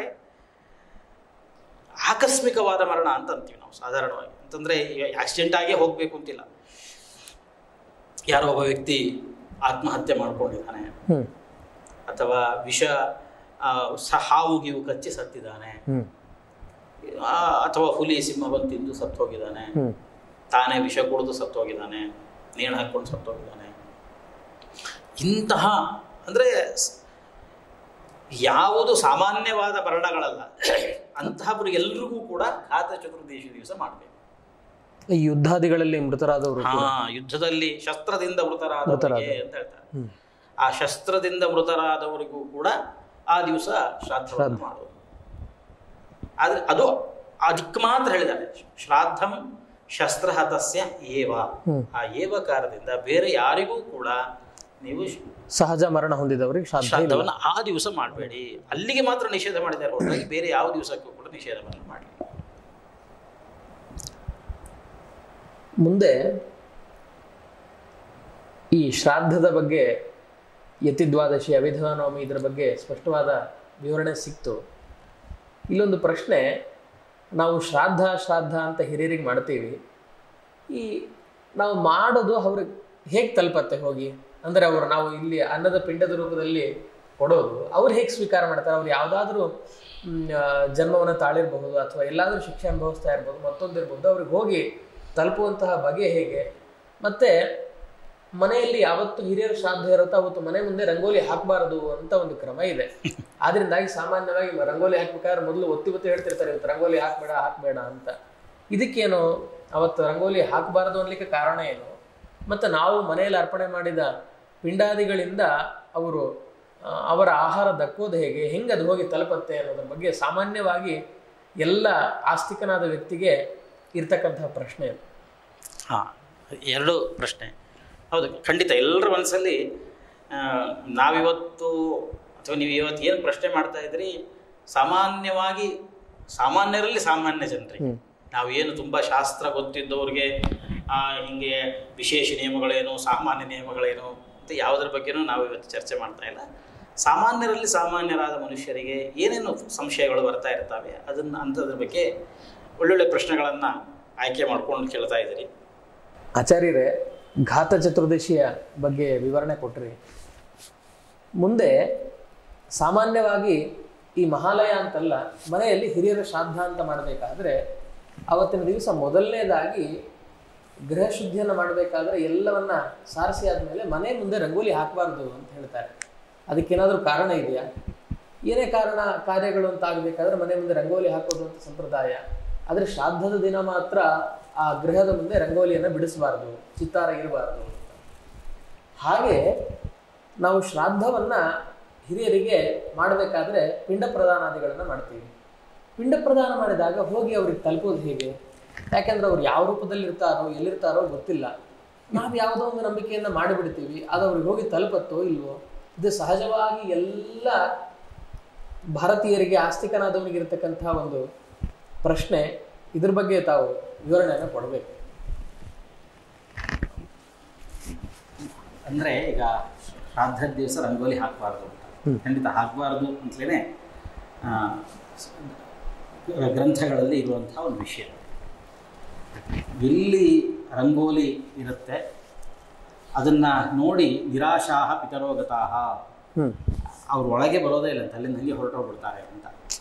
[SPEAKER 2] ಆಕಸ್ಮಿಕವಾದ ಮರಣ ಅಂತ ಅಂತೀವಿ ನಾವು ಸಾಧಾರಣವಾಗಿ ಅಂತಂದರೆ ಆಕ್ಸಿಡೆಂಟ್ ಆಗೇ ಹೋಗಬೇಕು ಅಂತಿಲ್ಲ ಯಾರೋ ಒಬ್ಬ ವ್ಯಕ್ತಿ ಆತ್ಮಹತ್ಯೆ ಮಾಡ್ಕೊಂಡಿದ್ದಾನೆ
[SPEAKER 1] ಹ್ಮ್
[SPEAKER 2] ಅಥವಾ ವಿಷ ಆ, ಸ ಹಾವು ಗೀವು ಕಚ್ಚಿ ಸತ್ತಿದ್ದಾನೆ
[SPEAKER 1] ಹ್ಮ್
[SPEAKER 2] ಆ, ಅಥವಾ ಹುಲಿ ಸಿಂಹ ಬಂದು ತಿಂದು ಸತ್ತು ಹೋಗಿದ್ದಾನೆ
[SPEAKER 1] ಹ್ಮ್
[SPEAKER 2] ತಾನೇ ವಿಷ ಕುಡಿದು ಸತ್ತು ಹೋಗಿದ್ದಾನೆ ನೇಣು ಹಾಕ್ಕೊಂಡು ಸತ್ತು ಹೋಗಿದ್ದಾನೆ ಇಂತಹ ಅಂದರೆ ಯಾವುದು ಸಾಮಾನ್ಯವಾದ ಮರಣಗಳಲ್ಲ ಅಂತಹವರಿಗೆಲ್ರಿಗೂ ಕೂಡ ಘಾತ ಚತುರ್ದಶಿ ದಿವಸ ಮಾಡಬೇಕು
[SPEAKER 1] ಈ ಯುದ್ಧಾದಿಗಳಲ್ಲಿ ಮೃತರಾದವರು
[SPEAKER 2] ಹಾ ಯುದ್ಧದಲ್ಲಿ ಶಸ್ತ್ರದಿಂದ ಮೃತರಾದವರಿಗೆ
[SPEAKER 1] ಮೃತರಾದವರು.
[SPEAKER 2] ಅಂತ ಹೇಳ್ತಾರೆ
[SPEAKER 1] ಹ್ಮ್
[SPEAKER 2] ಆ ಶಸ್ತ್ರದಿಂದ ಮೃತರಾದವರಿಗೂ ಕೂಡ ಆ ದಿವಸ ಶ್ರಾದ್ದವನ್ನು
[SPEAKER 1] ಶ್ರಾದ್ದ.
[SPEAKER 2] ಮಾಡೋದು ಆದರೆ ಅದು ಅದಕ್ಕೆ ಮಾತ್ರ ಹೇಳಿದ್ದಾರೆ ಶ್ರಾದ್ದಂ ಶಸ್ತ್ರಹತಸ್ಯ ಏವ
[SPEAKER 1] ಹ್ಮ್.
[SPEAKER 2] ಆ ಏವಕಾರದಿಂದ ಬೇರೆ ಯಾರಿಗೂ ಕೂಡ ನೀವು
[SPEAKER 1] ಸಹಜ ಮರಣ ಹೊಂದಿದವರಿಗೆ ಶ್ರಾದ್ದ ಇಲ್ಲ
[SPEAKER 2] ಶ್ರಾದ್ದವನ್ನು ಆ ದಿವಸ ಮಾಡಬೇಡಿ ಅಲ್ಲಿಗೆ ಮಾತ್ರ ನಿಷೇಧ ಮಾಡಿದ್ದಾರೆ ಹೊರತಾಗಿ ಬೇರೆ ಯಾವ ದಿವಸಕ್ಕೂ ಕೂಡ ನಿಷೇಧವನ್ನು ಮಾಡಲಿ
[SPEAKER 1] ಮುಂದೆ ಈ ಶ್ರಾದ್ದದ ಬಗ್ಗೆ ಯತಿದ್ವಾದಶಿ ಅವಿಧವಾ ನವಮಿ ಇದರ ಬಗ್ಗೆ ಸ್ಪಷ್ಟವಾದ ವಿವರಣೆ ಸಿಕ್ತು ಇಲ್ಲೊಂದು ಪ್ರಶ್ನೆ ನಾವು ಶ್ರಾದ್ದ ಶ್ರಾದ್ದ ಅಂತ ಹಿರಿಯರಿಗೆ ಮಾಡ್ತೀವಿ ಈ ನಾವು ಮಾಡೋದು ಅವ್ರಿಗೆ ಹೇಗೆ ತಲುಪತ್ತೆ ಹೋಗಿ ಅಂದರೆ ಅವರು ನಾವು ಇಲ್ಲಿ ಅನ್ನದ ಪಿಂಡದ ರೂಪದಲ್ಲಿ ಕೊಡೋದು ಅವ್ರು ಹೇಗೆ ಸ್ವೀಕಾರ ಮಾಡ್ತಾರೆ ಅವ್ರು ಯಾವುದಾದ್ರೂ ಜನ್ಮವನ್ನು ತಾಳಿರಬಹುದು ಅಥವಾ ಎಲ್ಲಾದರೂ ಶಿಕ್ಷೆ ಅನುಭವಿಸ್ತಾ ಇರ್ಬೋದು ಮತ್ತೊಂದು ಇರ್ಬೋದು ಅವ್ರಿಗೆ ಹೋಗಿ ತಲುಪುವಂತಹ ಬಗೆ ಹೇಗೆ ಮತ್ತೆ ಮನೆಯಲ್ಲಿ ಯಾವತ್ತು ಹಿರಿಯರ ಶ್ರಾದ್ದ ಇರುತ್ತೋ ಅವತ್ತು ಮನೆ ಮುಂದೆ ರಂಗೋಲಿ ಹಾಕಬಾರದು ಅಂತ ಒಂದು ಕ್ರಮ ಇದೆ ಆದ್ರಿಂದಾಗಿ ಸಾಮಾನ್ಯವಾಗಿ ರಂಗೋಲಿ ಹಾಕ್ಬೇಕಾದ್ರೆ ಮೊದಲು ಒತ್ತಿ ಒತ್ತಿ ಹೇಳ್ತಿರ್ತಾರೆ ಇವತ್ತು ರಂಗೋಲಿ ಹಾಕ್ಬೇಡ ಹಾಕ್ಬೇಡ ಅಂತ ಇದಕ್ಕೇನು ಅವತ್ತು ರಂಗೋಲಿ ಹಾಕಬಾರದು ಅನ್ಲಿಕ್ಕೆ ಕಾರಣ ಏನು ಮತ್ತು ನಾವು ಮನೆಯಲ್ಲಿ ಅರ್ಪಣೆ ಮಾಡಿದ ಪಿಂಡಾದಿಗಳಿಂದ ಅವರು ಆ, ಅವರ ಆಹಾರ ದಕ್ಕೋದು ಹೇಗೆ ಹೆಂಗೆ ಅದು ಹೋಗಿ ತಲುಪತ್ತೆ ಅನ್ನೋದ್ರ ಬಗ್ಗೆ ಸಾಮಾನ್ಯವಾಗಿ ಎಲ್ಲ ಆಸ್ತಿಕನಾದ ವ್ಯಕ್ತಿಗೆ ಇರ್ತಕ್ಕಂತಹ ಪ್ರಶ್ನೆ ಅದು.
[SPEAKER 2] ಹಾಂ ಎರಡು ಪ್ರಶ್ನೆ ಹೌದು ಖಂಡಿತ ಎಲ್ಲರ ಮನಸ್ಸಲ್ಲಿ ಆ, ನಾವಿವತ್ತು ಅಥವಾ ನೀವು ಇವತ್ತು ಏನು ಪ್ರಶ್ನೆ ಮಾಡ್ತಾ ಇದ್ರಿ ಸಾಮಾನ್ಯವಾಗಿ ಸಾಮಾನ್ಯರಲ್ಲಿ ಸಾಮಾನ್ಯ ಜನರಿಗೆ
[SPEAKER 1] ಹ್ಮ್.
[SPEAKER 2] ನಾವೇನು ತುಂಬ ಶಾಸ್ತ್ರ ಗೊತ್ತಿದ್ದವ್ರಿಗೆ ಆ, ಹಿಂಗೆ ವಿಶೇಷ ನಿಯಮಗಳೇನು ಸಾಮಾನ್ಯ ನಿಯಮಗಳೇನು ಅಂತ ಯಾವುದ್ರ ಬಗ್ಗೆನೂ ನಾವು ಇವತ್ತು ಚರ್ಚೆ ಮಾಡ್ತಾ ಇಲ್ಲ ಸಾಮಾನ್ಯರಲ್ಲಿ ಸಾಮಾನ್ಯರಾದ ಮನುಷ್ಯರಿಗೆ ಏನೇನು ಸಂಶಯಗಳು ಬರ್ತಾ ಇರ್ತವೆ ಅದನ್ನು ಅಂಥದ್ರ ಬಗ್ಗೆ ಒಳ್ಳೊಳ್ಳೆ ಪ್ರಶ್ನೆಗಳನ್ನು ಆಯ್ಕೆ ಮಾಡ್ಕೊಂಡು ಕೇಳ್ತಾ ಇದ್ದೀರಿ
[SPEAKER 1] ಆಚಾರ್ಯರೇ ಘಾತ ಚತುರ್ದಶಿಯ ಬಗ್ಗೆ ವಿವರಣೆ ಕೊಟ್ರಿ ಮುಂದೆ ಸಾಮಾನ್ಯವಾಗಿ ಈ ಮಹಾಲಯ ಅಂತಲ್ಲ ಮನೆಯಲ್ಲಿ ಹಿರಿಯರ ಶ್ರಾದ್ದ ಅಂತ ಮಾಡಬೇಕಾದ್ರೆ ಅವತ್ತಿನ ದಿವಸ ಮೊದಲನೇದಾಗಿ ಗೃಹ ಶುದ್ಧಿಯನ್ನು ಮಾಡಬೇಕಾದ್ರೆ ಎಲ್ಲವನ್ನ ಸಾರಿಸಿ ಆದಮೇಲೆ ಮನೆ ಮುಂದೆ ರಂಗೋಲಿ ಹಾಕಬಾರ್ದು ಅಂತ ಹೇಳ್ತಾರೆ ಅದಕ್ಕೇನಾದರೂ ಕಾರಣ ಇದೆಯಾ ಏನೇ ಕಾರಣ ಕಾರ್ಯಗಳು ಅಂತ ಆಗಬೇಕಾದ್ರೆ ಮನೆ ಮುಂದೆ ರಂಗೋಲಿ ಹಾಕೋದು ಅಂತ ಸಂಪ್ರದಾಯ ಆದರೆ ಶ್ರಾದ್ದದ ದಿನ ಮಾತ್ರ ಆ ಗೃಹದ ಮುಂದೆ ರಂಗೋಲಿಯನ್ನು ಬಿಡಿಸಬಾರ್ದು ಚಿತ್ತಾರ ಇರಬಾರ್ದು ಹಾಗೆ ನಾವು ಶ್ರಾದ್ದವನ್ನ ಹಿರಿಯರಿಗೆ ಮಾಡಬೇಕಾದ್ರೆ ಪಿಂಡ ಪ್ರದಾನಾದಿಗಳನ್ನು ಮಾಡ್ತೀವಿ ಪಿಂಡ ಪ್ರದಾನ ಮಾಡಿದಾಗ ಹೋಗಿ ಅವ್ರಿಗೆ ತಲುಪೋದು ಹೇಗೆ ಯಾಕೆಂದ್ರೆ ಅವ್ರು ಯಾವ ರೂಪದಲ್ಲಿ ಇರ್ತಾರೋ ಎಲ್ಲಿರ್ತಾರೋ ಗೊತ್ತಿಲ್ಲ ನಾವು ಯಾವುದೋ ಒಂದು ನಂಬಿಕೆಯಿಂದ ಮಾಡಿಬಿಡ್ತೀವಿ ಅದು ಅವ್ರಿಗೆ ಹೋಗಿ ತಲುಪತ್ತೋ ಇಲ್ವೋ ಇದು ಸಹಜವಾಗಿ ಎಲ್ಲ ಭಾರತೀಯರಿಗೆ ಆಸ್ತಿಕನಾದವನಿಗೆ ಇರತಕ್ಕಂಥ ಒಂದು ಪ್ರಶ್ನೆ ಇದ್ರ ಬಗ್ಗೆ ತಾವು ವಿವರಣೆಯನ್ನು ಕೊಡಬೇಕು
[SPEAKER 2] ಅಂದರೆ ಈಗ ಶ್ರಾದ್ದದ ದಿವಸ ರಂಗೋಲಿ ಹಾಕಬಾರ್ದು ಅಂತ ಖಂಡಿತ ಹಾಕಬಾರ್ದು ಅಂತಲೇ ಗ್ರಂಥಗಳಲ್ಲಿ ಇರುವಂಥ ಒಂದು ವಿಷಯ ಎಲ್ಲಿ ರಂಗೋಲಿ ಇರುತ್ತೆ ಅದನ್ನು ನೋಡಿ ನಿರಾಶಾಹ ಪಿತರೋಗತಾಹ
[SPEAKER 1] ಹ್ಮ್
[SPEAKER 2] ಅವ್ರ ಒಳಗೆ ಬರೋದೇ ಇಲ್ಲ ಅಲ್ಲಿಂದ ಹಂಗೆ ಹೊರಟೋಗ್ಬಿಡ್ತಾರೆ ಅಂತ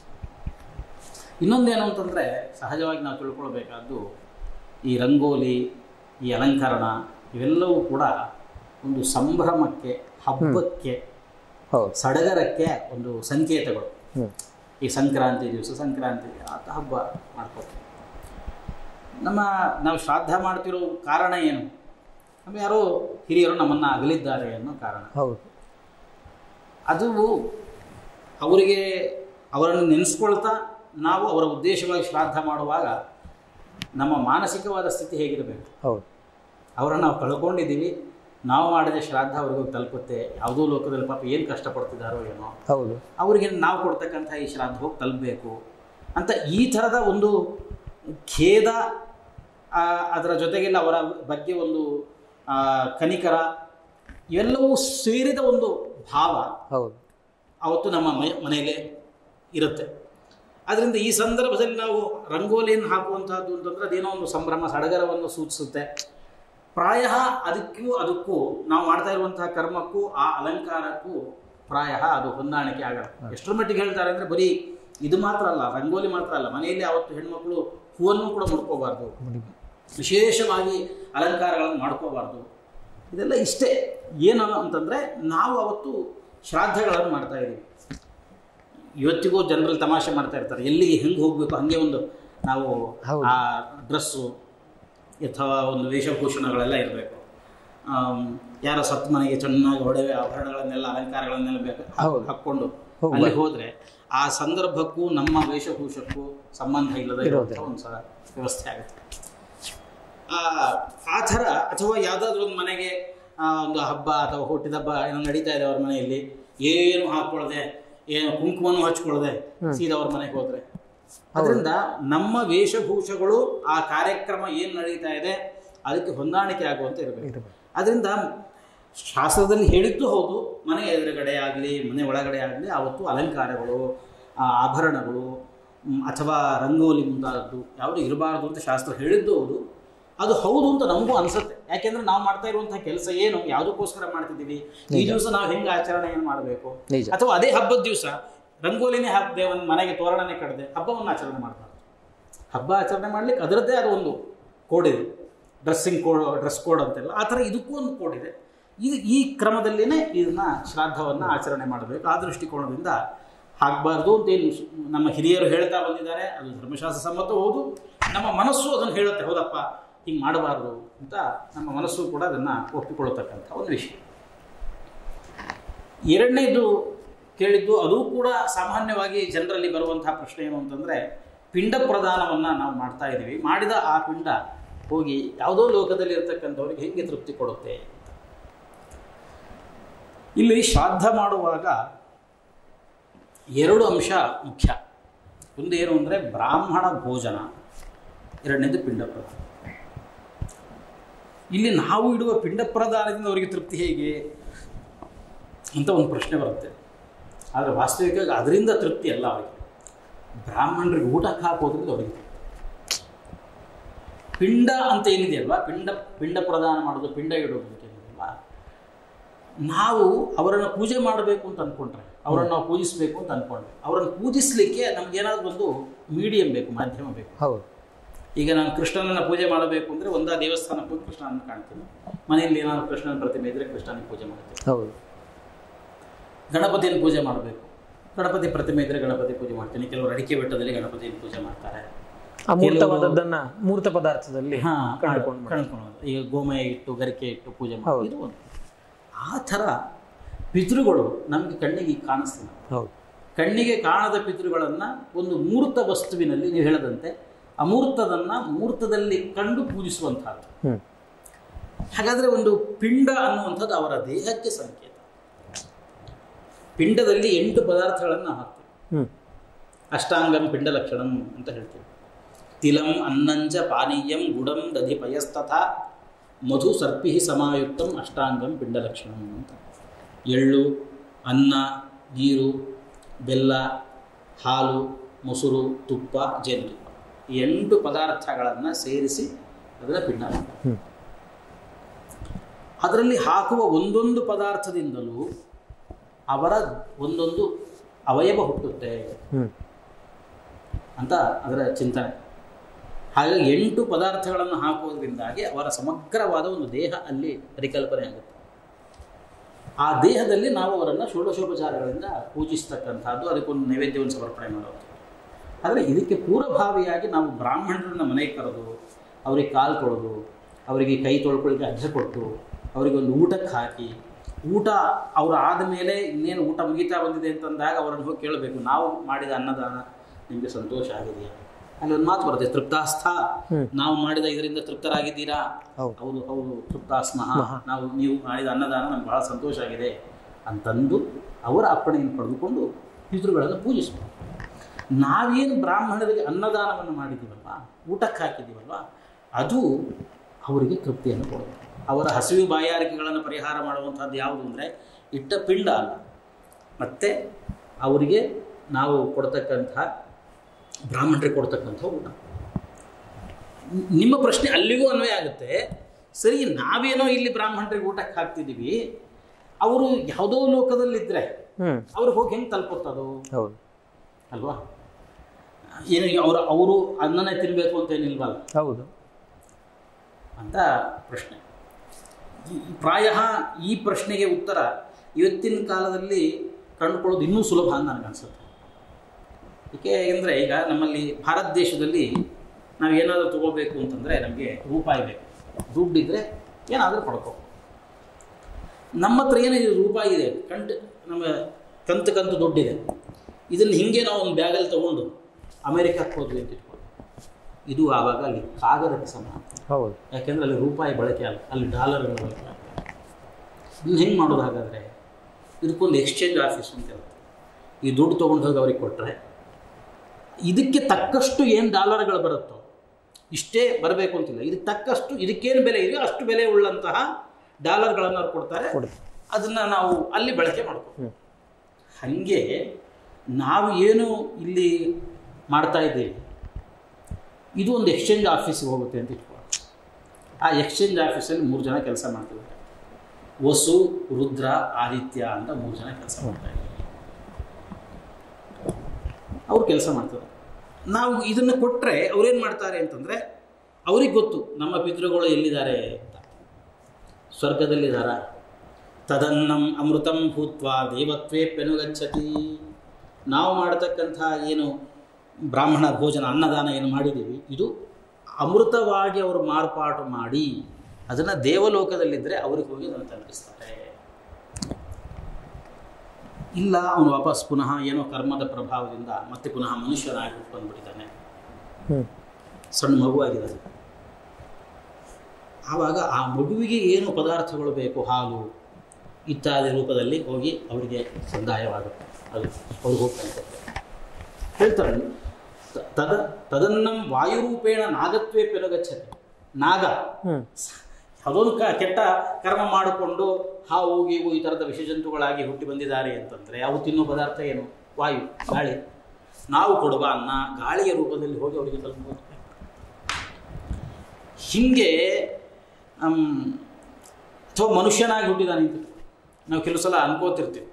[SPEAKER 2] ಇನ್ನೊಂದೇನು ಅಂತಂದರೆ ಸಹಜವಾಗಿ ನಾವು ತಿಳ್ಕೊಳ್ಬೇಕಾದ್ದು ಈ ರಂಗೋಲಿ ಈ ಅಲಂಕರಣ ಇವೆಲ್ಲವೂ ಕೂಡ ಒಂದು ಸಂಭ್ರಮಕ್ಕೆ ಹಬ್ಬಕ್ಕೆ
[SPEAKER 1] ಹೌದು
[SPEAKER 2] ಸಡಗರಕ್ಕೆ ಒಂದು ಸಂಕೇತಗಳು
[SPEAKER 1] ಹ್ಮ್
[SPEAKER 2] ಈ ಸಂಕ್ರಾಂತಿ ದಿವಸ ಸಂಕ್ರಾಂತಿ ಅಂತ ಹಬ್ಬ ಮಾಡ್ಕೋತೀವಿ ನಮ್ಮ ನಾವು ಶ್ರಾದ್ದ ಮಾಡ್ತಿರೋ ಕಾರಣ ಏನು ನಮ್ಮ ಯಾರೋ ಹಿರಿಯರು ನಮ್ಮನ್ನು ಅಗಲಿದ್ದಾರೆ ಅನ್ನೋ ಕಾರಣ
[SPEAKER 1] ಹೌದು
[SPEAKER 2] ಅದು ಅವರಿಗೆ ಅವರನ್ನು ನೆನೆಸ್ಕೊಳ್ತಾ ನಾವು ಅವರ ಉದ್ದೇಶವಾಗಿ ಶ್ರಾದ್ದ ಮಾಡುವಾಗ ನಮ್ಮ ಮಾನಸಿಕವಾದ ಸ್ಥಿತಿ ಹೇಗಿರಬೇಕು
[SPEAKER 1] ಹೌದು
[SPEAKER 2] ಅವರನ್ನು ನಾವು ಕಳ್ಕೊಂಡಿದ್ದೀವಿ ನಾವು ಮಾಡಿದ ಶ್ರಾದ್ದ ಅವ್ರಿಗೆ ಹೋಗಿ ತಲುಪುತ್ತೆ ಯಾವುದೋ ಲೋಕದಲ್ಲಿ ಪಾಪ ಏನು ಕಷ್ಟಪಡ್ತಿದ್ದಾರೋ ಏನೋ
[SPEAKER 1] ಹೌದು
[SPEAKER 2] ಅವರಿಗೆ ನಾವು ಕೊಡ್ತಕ್ಕಂಥ ಈ ಶ್ರಾದ್ದ ಹೋಗಿ ತಲುಪಬೇಕು ಅಂತ ಈ ಥರದ ಒಂದು ಖೇದ ಆ, ಅದರ ಜೊತೆಗೆಲ್ಲ ಅವರ ಬಗ್ಗೆ ಒಂದು ಆ, ಕನಿಕರ ಇವೆಲ್ಲವೂ ಸೇರಿದ ಒಂದು ಭಾವ
[SPEAKER 1] ಹೌದು
[SPEAKER 2] ಅವತ್ತು ನಮ್ಮ ಮನೆ ಮನೆಯಲ್ಲೇ ಇರುತ್ತೆ ಅದರಿಂದ ಈ ಸಂದರ್ಭದಲ್ಲಿ ನಾವು ರಂಗೋಲಿಯನ್ನು ಹಾಕುವಂತಹದ್ದು ಅಂತಂದ್ರೆ ಅದೇನೋ ಒಂದು ಸಂಭ್ರಮ ಸಡಗರವನ್ನು ಸೂಚಿಸುತ್ತೆ ಪ್ರಾಯ ಅದಕ್ಕೂ ಅದಕ್ಕೂ ನಾವು ಮಾಡ್ತಾ ಇರುವಂತಹ ಕರ್ಮಕ್ಕೂ ಆ ಅಲಂಕಾರಕ್ಕೂ ಪ್ರಾಯ ಅದು ಹೊಂದಾಣಿಕೆ ಆಗಲ್ಲ ಎಷ್ಟರ ಮಟ್ಟಿಗೆ ಹೇಳ್ತಾರೆ ಅಂದ್ರೆ ಬರೀ ಇದು ಮಾತ್ರ ಅಲ್ಲ ರಂಗೋಲಿ ಮಾತ್ರ ಅಲ್ಲ ಮನೆಯಲ್ಲಿ ಅವತ್ತು ಹೆಣ್ಮಕ್ಳು ಹೂವನ್ನು ಕೂಡ ಮುಡ್ಕೋಬಾರ್ದು ವಿಶೇಷವಾಗಿ ಅಲಂಕಾರಗಳನ್ನು ಮಾಡ್ಕೋಬಾರ್ದು ಇದೆಲ್ಲ ಇಷ್ಟೇ ಏನು ಅಂತಂದ್ರೆ ನಾವು ಅವತ್ತು ಶ್ರಾದ್ದಗಳನ್ನು ಮಾಡ್ತಾ ಇದ್ದೀವಿ ಇವತ್ತಿಗೂ ಜನರಲ್ಲಿ ತಮಾಷೆ ಮಾಡ್ತಾ ಇರ್ತಾರೆ ಎಲ್ಲಿಗೆ ಹೆಂಗೆ ಹೋಗಬೇಕು ಹಾಗೆ ಒಂದು ನಾವು
[SPEAKER 1] ಹೌದು.
[SPEAKER 2] ಆ ಡ್ರೆಸ್ಸು ಅಥವಾ ಒಂದು ವೇಷಭೂಷಣಗಳೆಲ್ಲ ಇರಬೇಕು ಯಾರೋ ಸತ್ ಮನೆಗೆ ಚೆನ್ನಾಗಿ ಒಡವೆ ಆಭರಣಗಳನ್ನೆಲ್ಲ ಅಲಂಕಾರಗಳನ್ನೆಲ್ಲ ಬೇಕು
[SPEAKER 1] ಹೌದು.
[SPEAKER 2] ಹಾಕ್ಕೊಂಡು
[SPEAKER 1] ಹೋಗ್ಬಾರ್ದು.
[SPEAKER 2] ಅಲ್ಲಿ ಹೋದ್ರೆ ಆ ಸಂದರ್ಭಕ್ಕೂ ನಮ್ಮ ವೇಷಭೂಷಕ್ಕೂ ಸಂಬಂಧ ಇಲ್ಲದ ಇರುವಂಥ ಒಂದು ಸ ವ್ಯವಸ್ಥೆ ಆಗುತ್ತೆ ಆ ಆ ಥರ ಅಥವಾ ಯಾವುದಾದ್ರೂ ಒಂದು ಮನೆಗೆ ಆ, ಒಂದು ಹಬ್ಬ ಅಥವಾ ಹುಟ್ಟಿದಬ್ಬ ಏನೋ ನಡೀತಾ ಇದೆ ಅವ್ರ ಮನೆಯಲ್ಲಿ ಏನು ಹಾಕೊಳ್ಳದೆ ಏನು ಕುಂಕುಮನೂ ಹಚ್ಕೊಳ್ಳದೆ ಸೀದಾ ಅವ್ರ ಮನೆಗೆ ಹೋದ್ರೆ ಅದರಿಂದ ನಮ್ಮ ವೇಷಭೂಷಗಳು ಆ ಕಾರ್ಯಕ್ರಮ ಏನು ನಡೀತಾ ಇದೆ ಅದಕ್ಕೆ ಹೊಂದಾಣಿಕೆ ಆಗುವಂತೆ ಇರಬೇಕು
[SPEAKER 1] ಇರ್ಬೇಕು.
[SPEAKER 2] ಅದರಿಂದ ಶಾಸ್ತ್ರದಲ್ಲಿ ಹೇಳಿದ್ದು ಹೌದು ಮನೆ ಎದುರುಗಡೆ ಆಗಲಿ ಮನೆ ಒಳಗಡೆ ಆಗಲಿ ಆವತ್ತು ಅಲಂಕಾರಗಳು ಆ ಆಭರಣಗಳು ಮ್, ಅಥವಾ ರಂಗೋಲಿ ಮುಂತಾದದ್ದು ಯಾವುದು ಇರಬಾರ್ದು ಅಂತ ಶಾಸ್ತ್ರ ಹೇಳಿದ್ದು ಹೌದು ಅದು ಹೌದು ಅಂತ ನಮಗೂ ಅನ್ಸುತ್ತೆ ಯಾಕೆಂದ್ರೆ ನಾವು ಮಾಡ್ತಾ ಇರುವಂತಹ ಕೆಲಸ ಏನು ಯಾವುದಕ್ಕೋಸ್ಕರ ಮಾಡ್ತಿದ್ದೀವಿ ಈ ದಿವಸ ನಾವು ಹೆಂಗೆ ಆಚರಣೆಯನ್ನು ಮಾಡಬೇಕು
[SPEAKER 1] ನಿಜ
[SPEAKER 2] ಅಥವಾ ಅದೇ ಹಬ್ಬದ ದಿವಸ ರಂಗೋಲಿನೇ ಹಾಕದೆ ಒಂದು ಮನೆಗೆ ತೋರಣನೇ ಕಟ್ಟದೆ ಹಬ್ಬವನ್ನು ಆಚರಣೆ ಮಾಡಬಾರ್ದು ಹಬ್ಬ ಆಚರಣೆ ಮಾಡ್ಲಿಕ್ಕೆ ಅದರದ್ದೇ ಆದ ಒಂದು ಕೋಡ್ ಇದೆ ಡ್ರೆಸ್ಸಿಂಗ್ ಕೋಡ್ ಡ್ರೆಸ್ ಕೋಡ್ ಅಂತೆಲ್ಲ ಆ ಥರ ಇದಕ್ಕೂ ಒಂದು ಕೋಡ್ ಇದೆ ಇದು ಈ ಕ್ರಮದಲ್ಲಿನೇ ಇದನ್ನ ಶ್ರಾದ್ದವನ್ನು ಆಚರಣೆ ಮಾಡಬೇಕು ಆ ದೃಷ್ಟಿಕೋನದಿಂದ ಹಾಕಬಾರ್ದು ಅಂತ ಏನು ಸ್- ನಮ್ಮ ಹಿರಿಯರು ಹೇಳ್ತಾ ಬಂದಿದ್ದಾರೆ ಅದು ಧರ್ಮಶಾಸ್ತ್ರ ಸಮ್ಮತ ಹೌದು ನಮ್ಮ ಮನಸ್ಸು ಅದನ್ನು ಹೇಳುತ್ತೆ ಹೌದಪ್ಪ ಹಿಂಗೆ ಮಾಡಬಾರ್ದು ಅಂತ ನಮ್ಮ ಮನಸ್ಸು ಕೂಡ ಅದನ್ನು ಒಪ್ಪಿಕೊಳ್ಳತಕ್ಕಂಥ ಒಂದು ವಿಷಯ ಎರಡನೇದು ಕೇಳಿದ್ದು ಅದು ಕೂಡ ಸಾಮಾನ್ಯವಾಗಿ ಜನರಲ್ಲಿ ಬರುವಂತಹ ಪ್ರಶ್ನೆ ಏನು ಅಂತಂದರೆ ಪಿಂಡ ಪ್ರದಾನವನ್ನು ನಾವು ಮಾಡ್ತಾ ಇದ್ದೀವಿ ಮಾಡಿದ ಆ ಪಿಂಡ ಹೋಗಿ ಯಾವುದೋ ಲೋಕದಲ್ಲಿ ಇರ್ತಕ್ಕಂಥವ್ರಿಗೆ ಹೆಂಗೆ ತೃಪ್ತಿ ಕೊಡುತ್ತೆ ಅಂತ. ಇಲ್ಲಿ ಶ್ರಾದ್ದ ಮಾಡುವಾಗ ಎರಡು ಅಂಶ ಮುಖ್ಯ ಒಂದು ಏನು ಅಂದರೆ ಬ್ರಾಹ್ಮಣ ಭೋಜನ ಎರಡನೇದು ಪಿಂಡ ಪ್ರದಾನ ಇಲ್ಲಿ ನಾವು ಇಡುವ ಪಿಂಡ ಪ್ರದಾನದಿಂದ ಅವರಿಗೆ ತೃಪ್ತಿ ಹೇಗೆ ಅಂತ ಒಂದು ಪ್ರಶ್ನೆ ಬರುತ್ತೆ ಆದರೆ ವಾಸ್ತವಿಕವಾಗಿ ಅದರಿಂದ ತೃಪ್ತಿ ಅಲ್ಲ ಅವರಿಗೆ ಬ್ರಾಹ್ಮಣರಿಗೆ ಊಟಕ್ಕೆ ಹಾಕೋದ್ರಿಂದ ಅವರಿಗೆ ತೃಪ್ತಿ. ಪಿಂಡ ಅಂತ ಏನಿದೆಯಲ್ವಾ ಪಿಂಡ ಪಿಂಡ ಪ್ರದಾನ ಮಾಡೋದು ಪಿಂಡ ಇಡೋದು ಅಂತ ಏನಿದೆಯಲ್ವಾ ನಾವು ಅವರನ್ನು ಪೂಜೆ ಮಾಡಬೇಕು ಅಂತ ಅಂದ್ಕೊಂಡ್ರೆ ಅವರನ್ನು ನಾವು ಪೂಜಿಸಬೇಕು ಅಂತ ಅಂದ್ಕೊಂಡ್ರೆ ಅವರನ್ನು ಪೂಜಿಸಲಿಕ್ಕೆ ನಮ್ಗೆ ಏನಾದರೂ ಒಂದು ಮೀಡಿಯಂ ಬೇಕು ಮಾಧ್ಯಮ ಬೇಕು
[SPEAKER 1] ಹೌದು
[SPEAKER 2] ಈಗ ನಾನು ಕೃಷ್ಣನನ್ನ ಪೂಜೆ ಮಾಡಬೇಕು ಅಂದರೆ ಒಂದಾ ದೇವಸ್ಥಾನಕ್ಕೆ ಹೋಗಿ ಕೃಷ್ಣನನ್ನು ಕಾಣ್ತೀನಿ ಮನೆಯಲ್ಲಿ ಏನಾದರೂ ಕೃಷ್ಣನ ಪ್ರತಿಮೆ ಇದ್ದರೆ ಕೃಷ್ಣನಿಗೆ ಪೂಜೆ ಮಾಡ್ತೀನಿ
[SPEAKER 1] ಹೌದು
[SPEAKER 2] ಗಣಪತಿಯನ್ನು ಪೂಜೆ ಮಾಡಬೇಕು ಗಣಪತಿ ಪ್ರತಿಮೆ ಇದ್ದರೆ ಗಣಪತಿ ಪೂಜೆ ಮಾಡ್ತೀನಿ ಕೆಲವರು ಅಡಿಕೆ ಬೆಟ್ಟದಲ್ಲಿ ಗಣಪತಿಯನ್ನು ಪೂಜೆ ಮಾಡ್ತಾರೆ
[SPEAKER 1] ಅಮೂರ್ತವಾದದ್ದನ್ನ ಮೂರ್ತ ಪದಾರ್ಥದಲ್ಲಿ
[SPEAKER 2] ಹಾ
[SPEAKER 1] ಕಂಡುಕೊಂಡು ಮಾಡ್ತಾರೆ.
[SPEAKER 2] ಕಂಡುಕೊಳ್ಳೋದು ಈಗ ಗೋಮಯ ಇಟ್ಟು ಗರಿಕೆ ಇಟ್ಟು ಪೂಜೆ
[SPEAKER 1] ಹೌದು.
[SPEAKER 2] ಮಾಡೋದು ಇದು ಒಂದು ಆ ಥರ ಪಿತೃಗಳು ನಮಗೆ ಕಣ್ಣಿಗೆ ಈಗ ಕಾಣಿಸ್ತಿಲ್ಲ
[SPEAKER 1] ಹೌದು
[SPEAKER 2] ಕಣ್ಣಿಗೆ ಕಾಣದ ಪಿತೃಗಳನ್ನು ಒಂದು ಮೂರ್ತ ವಸ್ತುವಿನಲ್ಲಿ ನೀವು ಹೇಳದಂತೆ ಅಮೂರ್ತದನ್ನ ಮೂರ್ತದಲ್ಲಿ ಕಂಡು ಪೂಜಿಸುವಂತಹದ್ದು
[SPEAKER 1] ಹ್ಮ್
[SPEAKER 2] ಹಾಗಾದ್ರೆ ಒಂದು ಪಿಂಡ ಅನ್ನುವಂಥದ್ದು ಅವರ ದೇಹಕ್ಕೆ ಸಂಕೇತ ಪಿಂಡದಲ್ಲಿ ಎಂಟು ಪದಾರ್ಥಗಳನ್ನು ಹಾಕ್ತೀವಿ
[SPEAKER 1] ಹ್ಮ್
[SPEAKER 2] ಅಷ್ಟಾಂಗಂ ಪಿಂಡ ಲಕ್ಷಣಂ ಅಂತ ಹೇಳ್ತೀವಿ ತಿಲಂ ಅನ್ನಂಚ ಪಾನೀಯಂ ಗುಡಂ ದಧಿ ಪಯಸ್ತಥ ಮಧು ಸರ್ಪಿ ಸಮಾಯುಕ್ತಂ ಅಷ್ಟಾಂಗಂ ಪಿಂಡ ಲಕ್ಷಣಂ ಅಂತ ಎಳ್ಳು ಅನ್ನ ನೀರು ಬೆಲ್ಲ ಹಾಲು ಮೊಸರು ತುಪ್ಪ ಜೇನುತುಪ್ಪ ಈ ಎಂಟು ಪದಾರ್ಥಗಳನ್ನು ಸೇರಿಸಿ ಅದರ ಪಿಂಡ ಮಾಡ್ತಾರೆ.
[SPEAKER 1] ಹ್ಮ್
[SPEAKER 2] ಅದರಲ್ಲಿ ಹಾಕುವ ಒಂದೊಂದು ಪದಾರ್ಥದಿಂದಲೂ ಅವರ ಒಂದೊಂದು ಅವಯವ ಹುಟ್ಟುತ್ತೆ
[SPEAKER 1] ಹ್ಮ್
[SPEAKER 2] ಅಂತ ಅದರ ಚಿಂತನೆ ಹಾಗಾಗಿ ಎಂಟು ಪದಾರ್ಥಗಳನ್ನು ಹಾಕುವುದರಿಂದಾಗಿ ಅವರ ಸಮಗ್ರವಾದ ಒಂದು ದೇಹ ಅಲ್ಲಿ ಪರಿಕಲ್ಪನೆ ಆಗುತ್ತೆ ಆ ದೇಹದಲ್ಲಿ ನಾವು ಅವರನ್ನು ಷೋಡಶೋಪಚಾರಗಳಿಂದ ಪೂಜಿಸ್ತಕ್ಕಂಥದ್ದು ಅದಕ್ಕೊಂದು ನೈವೇದ್ಯವನ್ನು ಸಮರ್ಪಣೆ ಮಾಡೋದು ಆದರೆ ಇದಕ್ಕೆ ಪೂರ್ವಭಾವಿಯಾಗಿ ನಾವು ಬ್ರಾಹ್ಮಣರನ್ನ ಮನೆಗೆ ಕರೆದು ಅವರಿಗೆ ಕಾಲು ತೊಳೆದು ಅವರಿಗೆ ಕೈ ತೊಳ್ಕೊಳ್ಳಿಕ್ಕೆ ಅಜ್ಜ ಕೊಟ್ಟು ಅವರಿಗೆ ಒಂದು ಊಟಕ್ಕೆ ಹಾಕಿ ಊಟ ಅವರು ಆದ ಮೇಲೆ ಇನ್ನೇನು ಊಟ ಮುಗಿತಾ ಬಂದಿದೆ ಅಂತಂದಾಗ ಅವರನ್ನು ಹೋಗಿ ಕೇಳಬೇಕು ನಾವು ಮಾಡಿದ ಅನ್ನದಾನ ನಿಮಗೆ ಸಂತೋಷ ಆಗಿದೆಯಾ ಅಲ್ಲಿ ಒಂದು ಮಾತು ಬರುತ್ತೆ ತೃಪ್ತಾಸ್ಥ
[SPEAKER 1] ಹ್ಮ್.
[SPEAKER 2] ನಾವು ಮಾಡಿದ ಇದರಿಂದ ತೃಪ್ತರಾಗಿದ್ದೀರಾ
[SPEAKER 1] ಹೌದು.
[SPEAKER 2] ಹೌದು ಹೌದು ತೃಪ್ತಾಸ್ಮಹ ನಾವು ನೀವು ಮಾಡಿದ ಅನ್ನದಾನ ನಮ್ಗೆ ಬಹಳ ಸಂತೋಷ ಆಗಿದೆ ಅಂತಂದು ಅವರ ಅಪ್ಪಣೆಯನ್ನು ಪಡೆದುಕೊಂಡು ಪಿತೃಗಳನ್ನು ಪೂಜಿಸಬೇಕು ನಾವೇನು ಬ್ರಾಹ್ಮಣರಿಗೆ ಅನ್ನದಾನವನ್ನು ಮಾಡಿದ್ದೀವಲ್ವ ಊಟಕ್ಕೆ ಹಾಕಿದ್ದೀವಲ್ವ ಅದು ಅವರಿಗೆ ತೃಪ್ತಿಯನ್ನು ಕೊಡಬೇಕು ಅವರ ಹಸಿವು ಬಾಯಾರಿಕೆಗಳನ್ನು ಪರಿಹಾರ ಮಾಡುವಂಥದ್ದು ಯಾವುದು ಅಂದರೆ ಇಟ್ಟ ಪಿಂಡ ಅಲ್ಲ ಮತ್ತು ಅವರಿಗೆ ನಾವು ಕೊಡ್ತಕ್ಕಂಥ ಬ್ರಾಹ್ಮಣರಿಗೆ ಕೊಡ್ತಕ್ಕಂಥ ಊಟ ನಿ- ನಿಮ್ಮ ಪ್ರಶ್ನೆ ಅಲ್ಲಿಗೂ ಅನ್ವಯ ಆಗುತ್ತೆ ಸರಿ ನಾವೇನೋ ಇಲ್ಲಿ ಬ್ರಾಹ್ಮಣರಿಗೆ ಊಟಕ್ಕೆ ಹಾಕ್ತಿದ್ದೀವಿ ಅವರು ಯಾವುದೋ ಲೋಕದಲ್ಲಿದ್ದರೆ
[SPEAKER 1] ಹ್ಮ್
[SPEAKER 2] ಅವ್ರಿಗೆ ಹೋಗಿ ಹೆಂಗೆ ತಲುಪುತ್ತದು
[SPEAKER 1] ಹೌದು
[SPEAKER 2] ಅಲ್ವಾ ಏನು ಅವರು ಅವರು ಅನ್ನನೇ ತಿನ್ನಬೇಕು ಅಂತ ಏನಿಲ್ವಲ್ಲ
[SPEAKER 1] ಹೌದು
[SPEAKER 2] ಅಂತ ಪ್ರಶ್ನೆ ಈ- ಪ್ರಾಯ ಈ ಪ್ರಶ್ನೆಗೆ ಉತ್ತರ ಇವತ್ತಿನ ಕಾಲದಲ್ಲಿ ಕಂಡುಕೊಳ್ಳೋದು ಇನ್ನೂ ಸುಲಭ ಅಂತ ನನಗನ್ಸುತ್ತೆ ಏಕೆ ಅಂದರೆ ಈಗ ನಮ್ಮಲ್ಲಿ ಭಾರತ ದೇಶದಲ್ಲಿ ನಾವು ಏನಾದರೂ ತಗೋಬೇಕು ಅಂತಂದರೆ ನಮಗೆ ರೂಪಾಯಿ ಬೇಕು ದುಡ್ಡಿದ್ರೆ ಏನಾದರೂ ಪಡ್ಕೋ ನಮ್ಮ ಹತ್ರ ಏನಿದೆ ರೂಪಾಯಿ ಇದೆ ಕಂಡು ನಮ್ಮ ಕಂತು ಕಂತು ದುಡ್ಡಿದೆ ಇದನ್ನು ಹಿಂಗೆ ನಾವು ಒಂದು ಬ್ಯಾಗಲ್ಲಿ ತಗೊಂಡು ಅಮೇರಿಕಕ್ಕೆ ಹೋದ್ವಿ ಅಂತ ಇಟ್ಕೊಳ್ಳಿ ಇದು ಆವಾಗ ಅಲ್ಲಿ ಕಾಗದಕ್ಕೆ ಸಮಾನ
[SPEAKER 1] ಹೌದು
[SPEAKER 2] ಯಾಕೆಂದ್ರೆ ಅಲ್ಲಿ ರೂಪಾಯಿ ಬಳಕೆ ಅಲ್ಲ ಅಲ್ಲಿ ಡಾಲರ್ಗಳ ಬಳಕೆ ಆಗ್ತದೆ ಇದನ್ನ ಹೆಂಗೆ ಮಾಡೋದು ಹಾಗಾದರೆ ಇದಕ್ಕೊಂದು ಎಕ್ಸ್ಚೇಂಜ್ ಆಫೀಸ್ ಅಂತ ಇರುತ್ತೆ ಈ ದುಡ್ಡು ತೊಗೊಂಡು ಹೋಗಿ ಅವ್ರಿಗೆ ಕೊಟ್ಟರೆ ಇದಕ್ಕೆ ತಕ್ಕಷ್ಟು ಏನು ಡಾಲರ್ಗಳು ಬರುತ್ತೋ ಇಷ್ಟೇ ಬರಬೇಕು ಅಂತಿಲ್ಲ ಇದಕ್ಕೆ ತಕ್ಕಷ್ಟು ಇದಕ್ಕೇನು ಬೆಲೆ ಇದೆಯೋ ಅಷ್ಟು ಬೆಲೆ ಉಳ್ಳಂತಹ ಡಾಲರ್ಗಳನ್ನು ಅವ್ರು ಕೊಡ್ತಾರೆ
[SPEAKER 1] ಕೊಡ್ತಾರೆ.
[SPEAKER 2] ಅದನ್ನು ನಾವು ಅಲ್ಲಿ ಬಳಕೆ ಮಾಡ್ಕೋ
[SPEAKER 1] ಹ್ಮ್.
[SPEAKER 2] ಹಾಗೆ ನಾವು ಏನು ಇಲ್ಲಿ ಮಾಡ್ತಾ ಇದ್ದೀವಿ ಇದು ಒಂದು ಎಕ್ಸ್ಚೇಂಜ್ ಆಫೀಸಿಗೆ ಹೋಗುತ್ತೆ ಅಂತ ಇಟ್ಕೊಳ್ಳಿ ಆ ಎಕ್ಸ್ಚೇಂಜ್ ಆಫೀಸಲ್ಲಿ ಮೂರು ಜನ ಕೆಲಸ ಮಾಡ್ತಿದ್ದಾರೆ ವಸು ರುದ್ರ ಆದಿತ್ಯ ಅಂತ ಮೂರು ಜನ ಕೆಲಸ ಮಾಡ್ತಾ ಇದ್ದಾರೆ ಅವ್ರು ಕೆಲಸ ಮಾಡ್ತಾರೆ ನಾವು ಇದನ್ನು ಕೊಟ್ಟರೆ ಅವ್ರೇನು ಮಾಡ್ತಾರೆ ಅಂತಂದರೆ ಅವ್ರಿಗೆ ಗೊತ್ತು ನಮ್ಮ ಪಿತೃಗಳು ಎಲ್ಲಿದ್ದಾರೆ ಅಂತ ಸ್ವರ್ಗದಲ್ಲಿದ್ದಾರ ತದನ್ನಂ ಅಮೃತಂ ಭೂತ್ವ ದೇವತ್ವೇ ಪೆನುಗಚ್ಚತಿ ನಾವು ಮಾಡತಕ್ಕಂಥ ಏನು ಬ್ರಾಹ್ಮಣ ಭೋಜನ ಅನ್ನದಾನ ಏನು ಮಾಡಿದ್ದೀವಿ ಇದು ಅಮೃತವಾಗಿ ಅವರು ಮಾರ್ಪಾಟು ಮಾಡಿ ಅದನ್ನು ದೇವಲೋಕದಲ್ಲಿದ್ದರೆ ಅವ್ರಿಗೆ ಹೋಗಿ ಅದನ್ನು ತಲುಪಿಸ್ತಾರೆ ಇಲ್ಲ ಅವನು ವಾಪಸ್ ಪುನಃ ಏನೋ ಕರ್ಮದ ಪ್ರಭಾವದಿಂದ ಮತ್ತೆ ಪುನಃ ಮನುಷ್ಯನಾಗಿ ಬಂದ್ಬಿಟ್ಟಿದ್ದಾನೆ
[SPEAKER 1] ಹ್ಮ್
[SPEAKER 2] ಸಣ್ಣ ಮಗುವಾಗಿದ್ದಾನೆ ಆವಾಗ ಆ ಮಗುವಿಗೆ ಏನು ಪದಾರ್ಥಗಳು ಬೇಕು ಹಾಲು ಇತ್ಯಾದಿ ರೂಪದಲ್ಲಿ ಹೋಗಿ ಅವರಿಗೆ ಸಂದಾಯವಾಗುತ್ತೆ ಅದು ಅವ್ರಿಗೆ ಹೋಗ್ತಾ ಹೇಳ್ತಾರೆ ತ- ತದ ತದನ್ನಂ ವಾಯುರೂಪೇಣ ನಾಗತ್ವೇ ಪೆನಗಚ್ಚತೆ ನಾಗ
[SPEAKER 1] ಹ್ಮ್
[SPEAKER 2] ಅದೊಂದು ಕ ಕೆಟ್ಟ ಕರ್ಮ ಮಾಡಿಕೊಂಡು ಹಾವು ಗೀವು ಈ ಥರದ ವಿಷಜಂತುಗಳಾಗಿ ಹುಟ್ಟಿ ಬಂದಿದ್ದಾರೆ ಅಂತಂದರೆ ಅವು ತಿನ್ನೋ ಪದಾರ್ಥ ಏನು ವಾಯು ಗಾಳಿ ನಾವು ಕೊಡುವ ಅನ್ನ ಗಾಳಿಯ ರೂಪದಲ್ಲಿ ಹೋಗಿ ಅವರಿಗೆ ತಲುಪಬಹುದು ಹೀಗೆ ಅಥವಾ ಮನುಷ್ಯನಾಗಿ ಹುಟ್ಟಿದಾನೆ ಅಂತ ನಾವು ಕೆಲವು ಸಲ ಅನ್ಕೋತಿರ್ತೀವಿ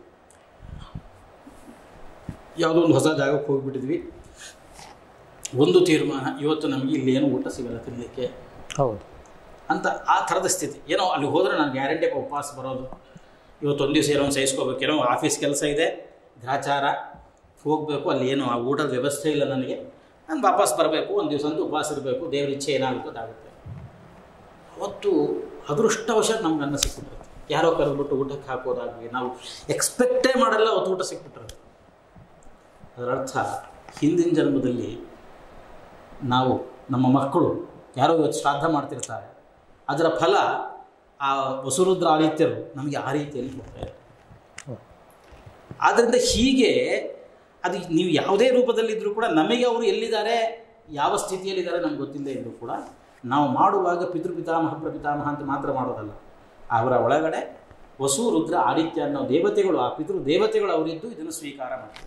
[SPEAKER 2] ಯಾವುದೋ ಒಂದು ಹೊಸ ಜಾಗಕ್ಕೆ ಹೋಗಿಬಿಟ್ಟಿದ್ವಿ ಒಂದು ತೀರ್ಮಾನ ಇವತ್ತು ನಮಗೆ ಇಲ್ಲಿ ಏನು ಊಟ ಸಿಗಲ್ಲ ತಿನ್ನಲಿಕ್ಕೆ
[SPEAKER 1] ಹೌದು
[SPEAKER 2] ಅಂತ ಆ ಥರದ ಸ್ಥಿತಿ ಏನೋ ಅಲ್ಲಿ ಹೋದರೆ ನಾನು ಗ್ಯಾರಂಟಿ ಉಪವಾಸ ಬರೋದು ಇವತ್ತು ಒಂದು ದಿವಸ ಏನೋ ಒಂದು ಸಹಿಸ್ಕೋಬೇಕು ಏನೋ ಆಫೀಸ್ ಕೆಲಸ ಇದೆ ಗ್ರಾಚಾರ ಹೋಗಬೇಕು ಅಲ್ಲಿ ಏನು ಆ ಊಟದ ವ್ಯವಸ್ಥೆ ಇಲ್ಲ ನನಗೆ ನಾನು ವಾಪಸ್ ಬರಬೇಕು ಒಂದು ದಿವಸ ಅಂತೂ ಉಪವಾಸ ಇರಬೇಕು ದೇವ್ರ ಇಚ್ಛೆ ಏನಾಗುತ್ತೋ ಅದಾಗುತ್ತೆ ಅವತ್ತು ಅದೃಷ್ಟವಶಾತ್ ನಮ್ಗೆ ಅನ್ನ ಸಿಕ್ಬಿಟ್ಟಿರುತ್ತೆ ಯಾರೋ ಕರೆದ್ಬಿಟ್ಟು ಊಟಕ್ಕೆ ಹಾಕೋದಾಗಲಿ ನಾವು ಎಕ್ಸ್ಪೆಕ್ಟೇ ಮಾಡಲ್ಲ ಅವತ್ತು ಊಟ ಸಿಕ್ಬಿಟ್ಟಿರುತ್ತೆ ಅದರರ್ಥ ಹಿಂದಿನ ಜನ್ಮದಲ್ಲಿ ನಾವು ನಮ್ಮ ಮಕ್ಕಳು ಯಾರೋ ಇವತ್ತು ಶ್ರಾದ್ದ ಮಾಡ್ತಿರ್ತಾರೆ ಅದರ ಫಲ ಆ ವಸುರುದ್ರ ಆದಿತ್ಯರು ನಮಗೆ ಆ ರೀತಿಯಲ್ಲಿ ಕೊಡ್ತಾರೆ ಆದ್ದರಿಂದ ಹೀಗೆ ಅದು ನೀವು ಯಾವುದೇ ರೂಪದಲ್ಲಿದ್ದರೂ ಕೂಡ ನಮಗೆ ಅವರು ಎಲ್ಲಿದ್ದಾರೆ ಯಾವ ಸ್ಥಿತಿಯಲ್ಲಿದ್ದಾರೆ ನಮ್ಗೆ ಗೊತ್ತಿಲ್ಲದೆ ಇದ್ದರೂ ಕೂಡ ನಾವು ಮಾಡುವಾಗ ಪಿತೃಪಿತಾಮಹ ಪ್ರಪಿತಾಮಹ ಅಂತ ಮಾತ್ರ ಮಾಡೋದಲ್ಲ ಅವರ ಒಳಗಡೆ ವಸು ರುದ್ರ ಆದಿತ್ಯ ಅನ್ನೋ ದೇವತೆಗಳು ಆ ಪಿತೃ ದೇವತೆಗಳು ಅವರಿದ್ದು ಇದನ್ನು ಸ್ವೀಕಾರ ಮಾಡ್ತಾರೆ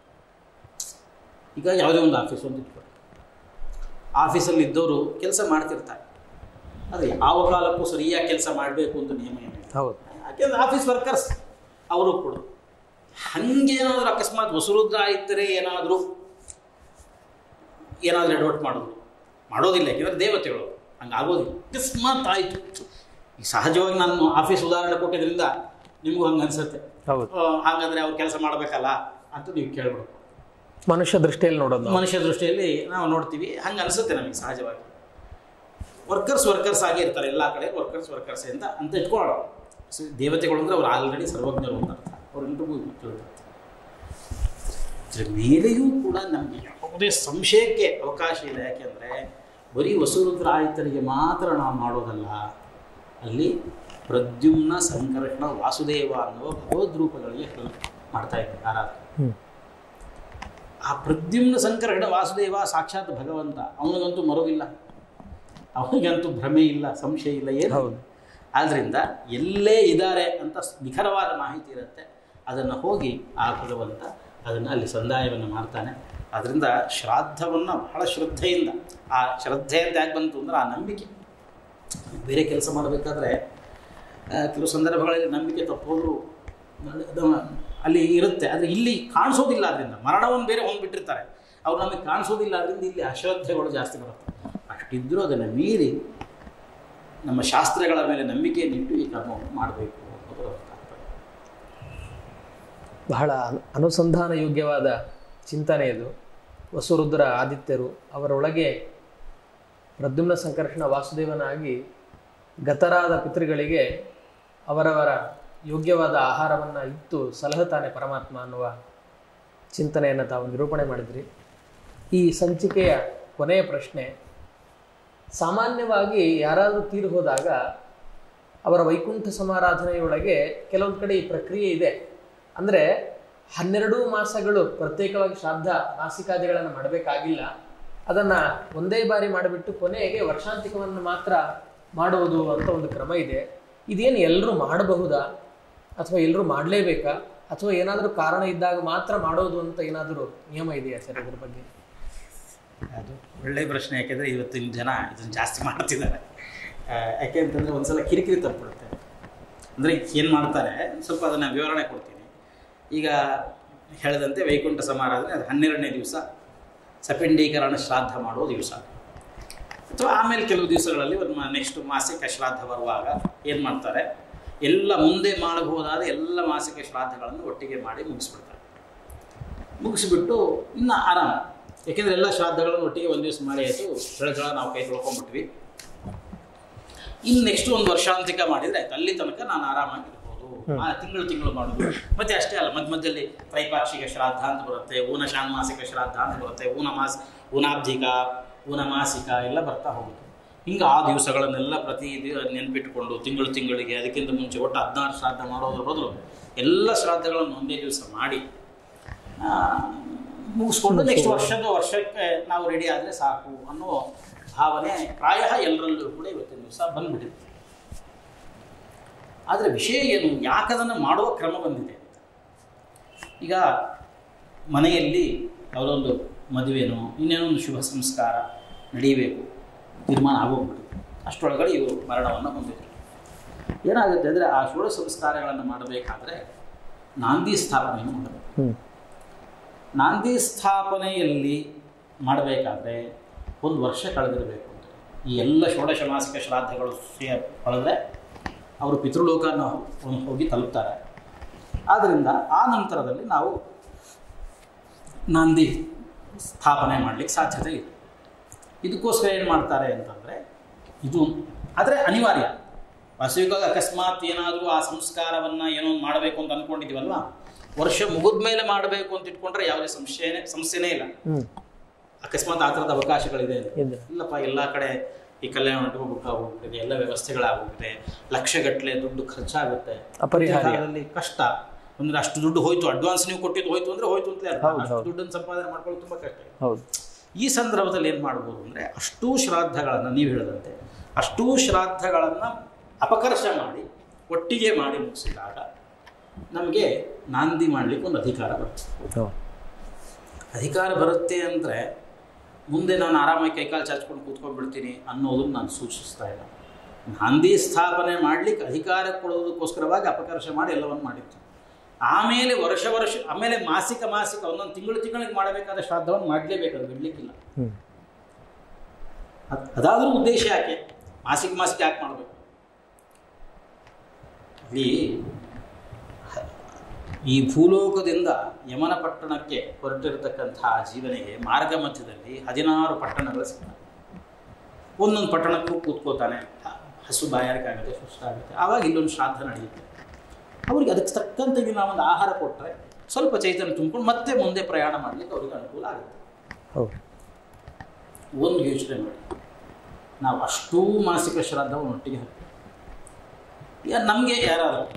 [SPEAKER 2] ಈಗ ಯಾವುದೇ ಒಂದು ಆಫೀಸ್ ಒಂದು ಇಟ್ಕೊಳ್ಳಿ ಆಫೀಸಲ್ಲಿ ಇದ್ದವರು ಕೆಲಸ ಮಾಡ್ತಿರ್ತಾರೆ ಆದರೆ ಯಾವ ಕಾಲಕ್ಕೂ ಸರಿಯಾಗಿ ಕೆಲಸ ಮಾಡಬೇಕು ಅಂತ ನಿಯಮ ಏನಿಲ್ಲ
[SPEAKER 1] ಹೌದು
[SPEAKER 2] ಯಾಕೆಂದ್ರೆ ಆಫೀಸ್ ವರ್ಕರ್ಸ್ ಅವರು ಕೂಡ ಹಂಗೇನಾದ್ರೂ ಅಕಸ್ಮಾತ್ ವಸುರುದ್ರ ಇದ್ದರೆ ಏನಾದರೂ ಏನಾದರೂ ಎಡವಟ್ ಮಾಡಿದ್ರು ಮಾಡೋದಿಲ್ಲ ಯಾಕೆಂದ್ರೆ ದೇವತೆಗಳು ಹಂಗೆ ಆಗೋದಿಲ್ಲ ಅಕಸ್ಮಾತ್ ಆಯಿತು ಈಗ ಸಹಜವಾಗಿ ನಾನು ಆಫೀಸ್ ಉದಾಹರಣೆ ಕೊಟ್ಟಿದ್ರಿಂದ ನಿಮಗೂ ಹಂಗೆ ಅನ್ಸುತ್ತೆ
[SPEAKER 1] ಹೌದು
[SPEAKER 2] ಆ, ಹಾಗಾದ್ರೆ ಅವ್ರು ಕೆಲಸ ಮಾಡಬೇಕಲ್ಲ ಅಂತ ನೀವು ಕೇಳ್ಬಿಡ್ಬೇಕು
[SPEAKER 1] ಮನುಷ್ಯ ದೃಷ್ಟಿಯಲ್ಲಿ ನೋಡೋದು ನಾವು
[SPEAKER 2] ಮನುಷ್ಯ ದೃಷ್ಟಿಯಲ್ಲಿ ನಾವು ನೋಡ್ತೀವಿ ಹಂಗೆ ಅನಿಸುತ್ತೆ ನಮಗೆ ಸಹಜವಾಗಿ ವರ್ಕರ್ಸ್ ವರ್ಕರ್ಸ್ ಆಗಿ ಇರ್ತಾರೆ ಎಲ್ಲ ಕಡೆ ವರ್ಕರ್ಸ್ ವರ್ಕರ್ಸ್ ಅಂತ ಅಂತ ಇಟ್ಕೊಳ್ಳೋಣ ಸೊ ದೇವತೆಗಳು ಅಂದ್ರೆ ಅವ್ರು ಆಲ್ರೆಡಿ ಸರ್ವಜ್ಞರು ಅಂತ ಅರ್ಥ ಅವ್ರೆಲ್ರಿಗೂ ತಿಳಿದಿರುತ್ತೆ ಇದ್ರ ಮೇಲೆಯೂ ಕೂಡ ನಮಗೆ ಯಾವುದೇ ಸಂಶಯಕ್ಕೆ ಅವಕಾಶ ಇಲ್ಲ ಯಾಕೆಂದರೆ ಬರೀ ವಸುರುದ್ರ ಆಯುತರಿಗೆ ಮಾತ್ರ ನಾವು ಮಾಡೋದಲ್ಲ ಅಲ್ಲಿ ಪ್ರದ್ಯುಮ್ನ ಸಂಕರ್ಷಣ ವಾಸುದೇವ ಅನ್ನುವ ಭಗವದ್ ರೂಪಗಳಿಗೆ ಮಾಡ್ತಾ ಇದ್ದಾರೆ ಆರಾಧನೆ
[SPEAKER 1] ಹ್ಮ್
[SPEAKER 2] ಆ ಪ್ರದ್ಯುಮ್ನ ಸಂಕರ್ಷಣ ವಾಸುದೇವ ಸಾಕ್ಷಾತ್ ಭಗವಂತ ಅವನಿಗಂತೂ ಮರುವಿಲ್ಲ ಅವನಿಗಂತೂ ಭ್ರಮೆ ಇಲ್ಲ ಸಂಶಯ ಇಲ್ಲ ಏನು
[SPEAKER 1] ಹೌದು.
[SPEAKER 2] ಆದ್ದರಿಂದ ಎಲ್ಲೇ ಇದ್ದಾರೆ ಅಂತ ನಿಖರವಾದ ಮಾಹಿತಿ ಇರುತ್ತೆ ಅದನ್ನು ಹೋಗಿ ಆ ಭಗವಂತ ಅದನ್ನು ಅಲ್ಲಿ ಸಂದಾಯವನ್ನು ಮಾಡ್ತಾನೆ ಅದರಿಂದ ಶ್ರಾದ್ದವನ್ನು ಬಹಳ ಶ್ರದ್ಧೆಯಿಂದ ಆ ಶ್ರದ್ಧೆ ಅಂತ ಯಾಕೆ ಬಂತು ಅಂದ್ರೆ ಆ ನಂಬಿಕೆ ಬೇರೆ ಕೆಲಸ ಮಾಡಬೇಕಾದ್ರೆ ಆ, ಕೆಲವು ಸಂದರ್ಭಗಳಲ್ಲಿ ನಂಬಿಕೆ ತಪ್ಪೋದು ಅದು ಅಲ್ಲಿ ಇರುತ್ತೆ ಆದರೆ ಇಲ್ಲಿ ಕಾಣಿಸೋದಿಲ್ಲ ಅದರಿಂದ ಮರಣವನ್ನು ಬೇರೆ ಹೊಂದ್ಬಿಟ್ಟಿರ್ತಾರೆ ಅವ್ರು ನಮಗೆ ಕಾಣಿಸೋದಿಲ್ಲ ಅದರಿಂದ ಇಲ್ಲಿ ಅಶ್ರದ್ಧೆಗಳು ಜಾಸ್ತಿ ಬರುತ್ತೆ ಅಷ್ಟಿದ್ದರೂ ಅದನ್ನು ಮೀರಿ ನಮ್ಮ ಶಾಸ್ತ್ರಗಳ ಮೇಲೆ ನಂಬಿಕೆಯನ್ನಿಟ್ಟು ಈ ಕರ್ಮವನ್ನು ಮಾಡಬೇಕು ಅನ್ನೋದು ಅದರ ತಾತ್ಪರ್ಯ
[SPEAKER 1] ಬಹಳ ಅನು- ಅನುಸಂಧಾನ ಯೋಗ್ಯವಾದ ಚಿಂತನೆ ಇದು ವಸುರುದ್ರ ಆದಿತ್ಯರು ಅವರೊಳಗೆ ಪ್ರದ್ಯುಮ್ನ ಸಂಕರ್ಷಣ ವಾಸುದೇವನಾಗಿ ಗತರಾದ ಪಿತೃಗಳಿಗೆ ಅವರವರ ಯೋಗ್ಯವಾದ ಆಹಾರವನ್ನು ಇತ್ತು ಸಲಹುತ್ತಾನೆ ಪರಮಾತ್ಮ ಅನ್ನುವ ಚಿಂತನೆಯನ್ನು ತಾವು ನಿರೂಪಣೆ ಮಾಡಿದ್ರಿ ಈ ಸಂಚಿಕೆಯ ಕೊನೆಯ ಪ್ರಶ್ನೆ ಸಾಮಾನ್ಯವಾಗಿ ಯಾರಾದರೂ ತೀರಿ ಹೋದಾಗ ಅವರ ವೈಕುಂಠ ಸಮಾರಾಧನೆಯೊಳಗೆ ಕೆಲವೊಂದು ಕಡೆ ಈ ಪ್ರಕ್ರಿಯೆ ಇದೆ ಅಂದರೆ ಹನ್ನೆರಡು ಮಾಸಗಳು ಪ್ರತ್ಯೇಕವಾಗಿ ಶ್ರಾದ್ದ ಮಾಸಿಕಾದಿಗಳನ್ನು ಮಾಡಬೇಕಾಗಿಲ್ಲ ಅದನ್ನು ಒಂದೇ ಬಾರಿ ಮಾಡಿಬಿಟ್ಟು ಕೊನೆಗೆ ವರ್ಷಾಂತಿಕವನ್ನು ಮಾತ್ರ ಮಾಡುವುದು ಅಂತ ಒಂದು ಕ್ರಮ ಇದೆ ಇದೇನು ಎಲ್ಲರೂ ಮಾಡಬಹುದಾ ಅಥವಾ ಎಲ್ಲರೂ ಮಾಡಲೇಬೇಕಾ ಅಥವಾ ಏನಾದರೂ ಕಾರಣ ಇದ್ದಾಗ ಮಾತ್ರ ಮಾಡೋದು ಅಂತ ಏನಾದರೂ ನಿಯಮ ಇದೆಯಾ ಸರ್ ಇದ್ರ ಬಗ್ಗೆ
[SPEAKER 2] ಅದು ಒಳ್ಳೆ ಪ್ರಶ್ನೆ ಯಾಕೆಂದರೆ ಇವತ್ತಿನ ಜನ ಇದನ್ನು ಜಾಸ್ತಿ ಮಾಡ್ತಿದ್ದಾರೆ ಆ, ಯಾಕೆ ಅಂತಂದರೆ ಒಂದ್ಸಲ ಕಿರಿಕಿರಿ ತಪ್ಪಿಬಿಡುತ್ತೆ ಅಂದರೆ ಏನು ಮಾಡ್ತಾರೆ ಸ್ವಲ್ಪ ಅದನ್ನು ವಿವರಣೆ ಕೊಡ್ತೀನಿ ಈಗ ಹೇಳಿದಂತೆ ವೈಕುಂಠ ಸಮಾರಾಧನೆ ಅದು ಹನ್ನೆರಡನೇ ದಿವಸ ಸಪಿಂಡೀಕರಣ ಶ್ರಾದ್ದ ಮಾಡುವ ದಿವಸ ಅಥವಾ ಆಮೇಲೆ ಕೆಲವು ದಿವಸಗಳಲ್ಲಿ ಒಂದು ನೆಕ್ಸ್ಟ್ ಮಾಸಿಕ ಶ್ರಾದ್ದ ಬರುವಾಗ ಏನು ಮಾಡ್ತಾರೆ ಎಲ್ಲ ಮುಂದೆ ಮಾಡಬಹುದಾದ ಎಲ್ಲ ಮಾಸಿಕ ಶ್ರಾದ್ದಗಳನ್ನು ಒಟ್ಟಿಗೆ ಮಾಡಿ ಮುಗಿಸ್ಬಿಡ್ತಾರೆ ಮುಗಿಸ್ಬಿಟ್ಟು ಇನ್ನು ಆರಾಮ ಯಾಕೆಂದರೆ ಎಲ್ಲ ಶ್ರಾದ್ದಗಳನ್ನು ಒಟ್ಟಿಗೆ ಒಂದು ದಿವಸ ಮಾಡಿ ಆಯಿತು ಬೆಳೆಗಳ ನಾವು ಕೈ ತೊಳ್ಕೊಂಡ್ಬಿಟ್ವಿ ಇನ್ನು ನೆಕ್ಸ್ಟ್ ಒಂದು ವರ್ಷಾಂತಿಕ ಮಾಡಿದರೆ ಆಯ್ತು ಅಲ್ಲಿ ತನಕ ನಾನು ಆರಾಮಾಗಿ ಇರ್ಬೋದು ಆ ತಿಂಗಳು ತಿಂಗಳು ಮಾಡೋದು ಮತ್ತೆ ಅಷ್ಟೇ ಅಲ್ಲ ಮಧ್ಯ ಮಧ್ಯದಲ್ಲಿ ತ್ರೈಪಾಕ್ಷಿಕ ಶ್ರಾದ್ದ ಅಂತ ಬರುತ್ತೆ ಊನ ಷಾನ್ಮಾಸಿಕ ಶ್ರಾದ್ದ ಅಂತ ಬರುತ್ತೆ ಊನ ಮಾಸ ಊನಾಬ್ಧಿಕ ಊನ ಮಾಸಿಕ ಎಲ್ಲ ಬರ್ತಾ ಹೋಗುತ್ತೆ ಹಿಂಗೆ ಆ ದಿವಸಗಳನ್ನೆಲ್ಲ ಪ್ರತಿ ದಿವ ನೆನ್ಪಿಟ್ಕೊಂಡು ತಿಂಗಳು ತಿಂಗಳಿಗೆ ಅದಕ್ಕಿಂತ ಮುಂಚೆ ಒಟ್ಟು ಹದಿನಾರು ಶ್ರಾದ್ದ ಮಾಡೋದ್ರ ಬದಲು ಎಲ್ಲ ಶ್ರಾದ್ದಗಳನ್ನು ಒಂದೇ ದಿವಸ ಮಾಡಿ ಆ, ಮುಗಿಸ್ಕೊಂಡು ನೆಕ್ಸ್ಟ್ ವರ್ಷದ ವರ್ಷಕ್ಕೆ ನಾವು ರೆಡಿ ಆದರೆ ಸಾಕು ಅನ್ನೋ ಭಾವನೆ ಪ್ರಾಯ ಎಲ್ಲರಲ್ಲೂ ಕೂಡ ಇವತ್ತಿನ ದಿವಸ ಬಂದ್ಬಿಟ್ಟಿದೆ ಆದರೆ ವಿಷಯ ಏನು ಯಾಕದನ್ನು ಮಾಡುವ ಕ್ರಮ ಬಂದಿದೆ ಅಂತ ಈಗ ಮನೆಯಲ್ಲಿ ಯಾವುದೊಂದು ಮದುವೆನೋ ಇನ್ನೇನೋ ಒಂದು ಶುಭ ಸಂಸ್ಕಾರ ನಡೀಬೇಕು ತೀರ್ಮಾನ ಆಗೋಗ್ಬಿಟ್ಟು ಅಷ್ಟರೊಳಗಡೆ ಇವರು ಮರಣವನ್ನು ಹೊಂದಿದ್ರು ಏನಾಗುತ್ತೆ ಅಂದರೆ ಆ ಶುಭ ಸಂಸ್ಕಾರಗಳನ್ನು ಮಾಡಬೇಕಾದ್ರೆ ನಾಂದಿ ಸ್ಥಾಪನೆಯನ್ನು ಮಾಡಬೇಕು
[SPEAKER 1] ಹ್ಮ್
[SPEAKER 2] ನಾಂದಿ ಸ್ಥಾಪನೆಯಲ್ಲಿ ಮಾಡಬೇಕಾದ್ರೆ ಒಂದು ವರ್ಷ ಕಳೆದಿರಬೇಕು ಅಂತ ಈ ಎಲ್ಲ ಷೋಡಶ ಮಾಸಿಕ ಶ್ರಾದ್ದಗಳು ಸೇ- ಕಳೆದ್ರೆ ಅವರು ಪಿತೃಲೋಕನ ಹೋ- ಹೋಗಿ ತಲುಪ್ತಾರೆ ಆದ್ದರಿಂದ ಆ ನಂತರದಲ್ಲಿ ನಾವು ನಾಂದಿ ಸ್ಥಾಪನೆ ಮಾಡಲಿಕ್ಕೆ ಸಾಧ್ಯತೆ ಇದೆ ಇದಕ್ಕೋಸ್ಕರ ಏನು ಮಾಡ್ತಾರೆ ಅಂತಂದರೆ ಇದು ಆದರೆ ಅನಿವಾರ್ಯ ವಾಸ್ತವಿಕವಾಗಿ ಅಕಸ್ಮಾತ್ ಏನಾದರೂ ಆ ಸಂಸ್ಕಾರವನ್ನು ಏನೋ ಒಂದು ಮಾಡಬೇಕು ಅಂತ ಅಂದ್ಕೊಂಡಿದ್ದೀವಲ್ವಾ ವರ್ಷ ಮುಗಿದ ಮೇಲೆ ಮಾಡಬೇಕು ಅಂತ ಇಟ್ಕೊಂಡ್ರೆ ಯಾವುದೇ ಸಂಶಯನೇ ಸಮಸ್ಯೆನೇ ಇಲ್ಲ
[SPEAKER 1] ಹ್ಮ್
[SPEAKER 2] ಅಕಸ್ಮಾತ್ ಆ ಥರದ ಅವಕಾಶಗಳಿದೆ ಅಂತ.
[SPEAKER 1] ಇದೆ.
[SPEAKER 2] ಇಲ್ಲಪ್ಪ ಎಲ್ಲ ಕಡೆ ಈ ಕಲ್ಯಾಣ ಮಂಟಪ ಬುಕ್ ಆಗೋಗ್ಬಿಟ್ಟಿದೆ ಎಲ್ಲ ವ್ಯವಸ್ಥೆಗಳಾಗೋಗಿದೆ ಲಕ್ಷಗಟ್ಟಲೆ ದುಡ್ಡು ಖರ್ಚಾಗುತ್ತೆ
[SPEAKER 1] ಅಪರಿಹಾರ್ಯ.
[SPEAKER 2] ಈ ಕಾಲದಲ್ಲಿ ಕಷ್ಟ ಅಂದ್ರೆ ಅಷ್ಟು ದುಡ್ಡು ಹೋಯ್ತು ಅಡ್ವಾನ್ಸ್ ನೀವು ಕೊಟ್ಟಿದ್ದು ಹೋಯ್ತು ಅಂದ್ರೆ ಹೋಯ್ತು ಅಂತಲೇ ಅರ್ಥ
[SPEAKER 1] ಹೌದು,
[SPEAKER 2] ಅಷ್ಟು
[SPEAKER 1] ಹೌದು.
[SPEAKER 2] ದುಡ್ಡನ್ನು ಸಂಪಾದನೆ ಮಾಡ್ಕೊಳ್ಳೋದು ತುಂಬ ಕಷ್ಟ ಇದೆ.
[SPEAKER 1] ಹೌದು
[SPEAKER 2] ಈ ಸಂದರ್ಭದಲ್ಲಿ ಏನು ಮಾಡ್ಬೋದು ಅಂದರೆ ಅಷ್ಟೂ ಶ್ರಾದ್ದಗಳನ್ನು ನೀವು ಹೇಳಿದಂತೆ ಅಷ್ಟೂ ಶ್ರಾದ್ದಗಳನ್ನು ಅಪಕರ್ಷ ಮಾಡಿ ಒಟ್ಟಿಗೆ ಮಾಡಿ ಮುಗಿಸಿದಾಗ ನಮಗೆ ನಾಂದಿ ಮಾಡಲಿಕ್ಕೆ ಒಂದು ಅಧಿಕಾರ ಬರುತ್ತೆ
[SPEAKER 1] ಹೌದು
[SPEAKER 2] ಅಧಿಕಾರ ಬರುತ್ತೆ ಅಂದರೆ ಮುಂದೆ ನಾನು ಆರಾಮಾಗಿ ಕೈಕಾಲು ಚಾಚ್ಕೊಂಡು ಕೂತ್ಕೊಂಡ್ಬಿಡ್ತೀನಿ ಅನ್ನೋದನ್ನು ನಾನು ಸೂಚಿಸ್ತಾ ಇಲ್ಲ ನಾಂದಿ ಸ್ಥಾಪನೆ ಮಾಡಲಿಕ್ಕೆ ಅಧಿಕಾರ ಕೊಡೋದಕ್ಕೋಸ್ಕರವಾಗಿ ಅಪಕರ್ಷ ಮಾಡಿ ಎಲ್ಲವನ್ನು ಮಾಡಿತ್ತು ಆಮೇಲೆ ವರ್ಷ ವರ್ಷ ಆಮೇಲೆ ಮಾಸಿಕ ಮಾಸಿಕ ಒಂದೊಂದು ತಿಂಗಳು ತಿಂಗಳಿಗೆ ಮಾಡಬೇಕಾದ ಶ್ರಾದ್ದವನ್ನು ಮಾಡಲೇಬೇಕು ಅದು ಬಿಡಲಿಕ್ಕಿಲ್ಲ
[SPEAKER 1] ಹ್ಮ್
[SPEAKER 2] ಅದ್- ಅದಾದ್ರೂ ಉದ್ದೇಶ ಯಾಕೆ ಮಾಸಿಕ ಮಾಸಿಕ ಯಾಕೆ ಮಾಡಬೇಕು ಇಲ್ಲಿ ಹ- ಈ ಭೂಲೋಕದಿಂದ ಯಮನ ಪಟ್ಟಣಕ್ಕೆ ಹೊರಟಿರತಕ್ಕಂತಹ ಜೀವನಿಗೆ ಮಾರ್ಗ ಮಧ್ಯದಲ್ಲಿ ಹದಿನಾರು ಪಟ್ಟಣಗಳು ಸಿಗ್ತವೆ ಒಂದೊಂದು ಪಟ್ಟಣಕ್ಕೂ ಕೂತ್ಕೋತಾನೆ ಹ- ಹಸು ಬಾಯಾರಿಕೆ ಆಗುತ್ತೆ ಸುಸ್ತಾಗುತ್ತೆ ಆವಾಗ ಇಲ್ಲೊಂದು ಶ್ರಾದ್ದ ನಡೆಯುತ್ತೆ ಅವ್ರಿಗೆ ಅದಕ್ಕೆ ತಕ್ಕಂತೆ ನಾವು ಒಂದು ಆಹಾರ ಕೊಟ್ಟರೆ ಸ್ವಲ್ಪ ಚೈತನ್ಯ ತುಂಬಿಕೊಂಡು ಮತ್ತೆ ಮುಂದೆ ಪ್ರಯಾಣ ಮಾಡಲಿಕ್ಕೆ ಅವ್ರಿಗೆ ಅನುಕೂಲ ಆಗುತ್ತೆ
[SPEAKER 1] ಹೌದು
[SPEAKER 2] ಒಂದು ಯೋಚನೆ ಮಾಡಿ ನಾವು ಅಷ್ಟೂ ಮಾಸಿಕ ಶ್ರಾದ್ದವನ್ನು ಒಟ್ಟಿಗೆ ಹಾಕ್ತೀವಿ ಈಗ ನಮಗೆ ಯಾರಾದರೂ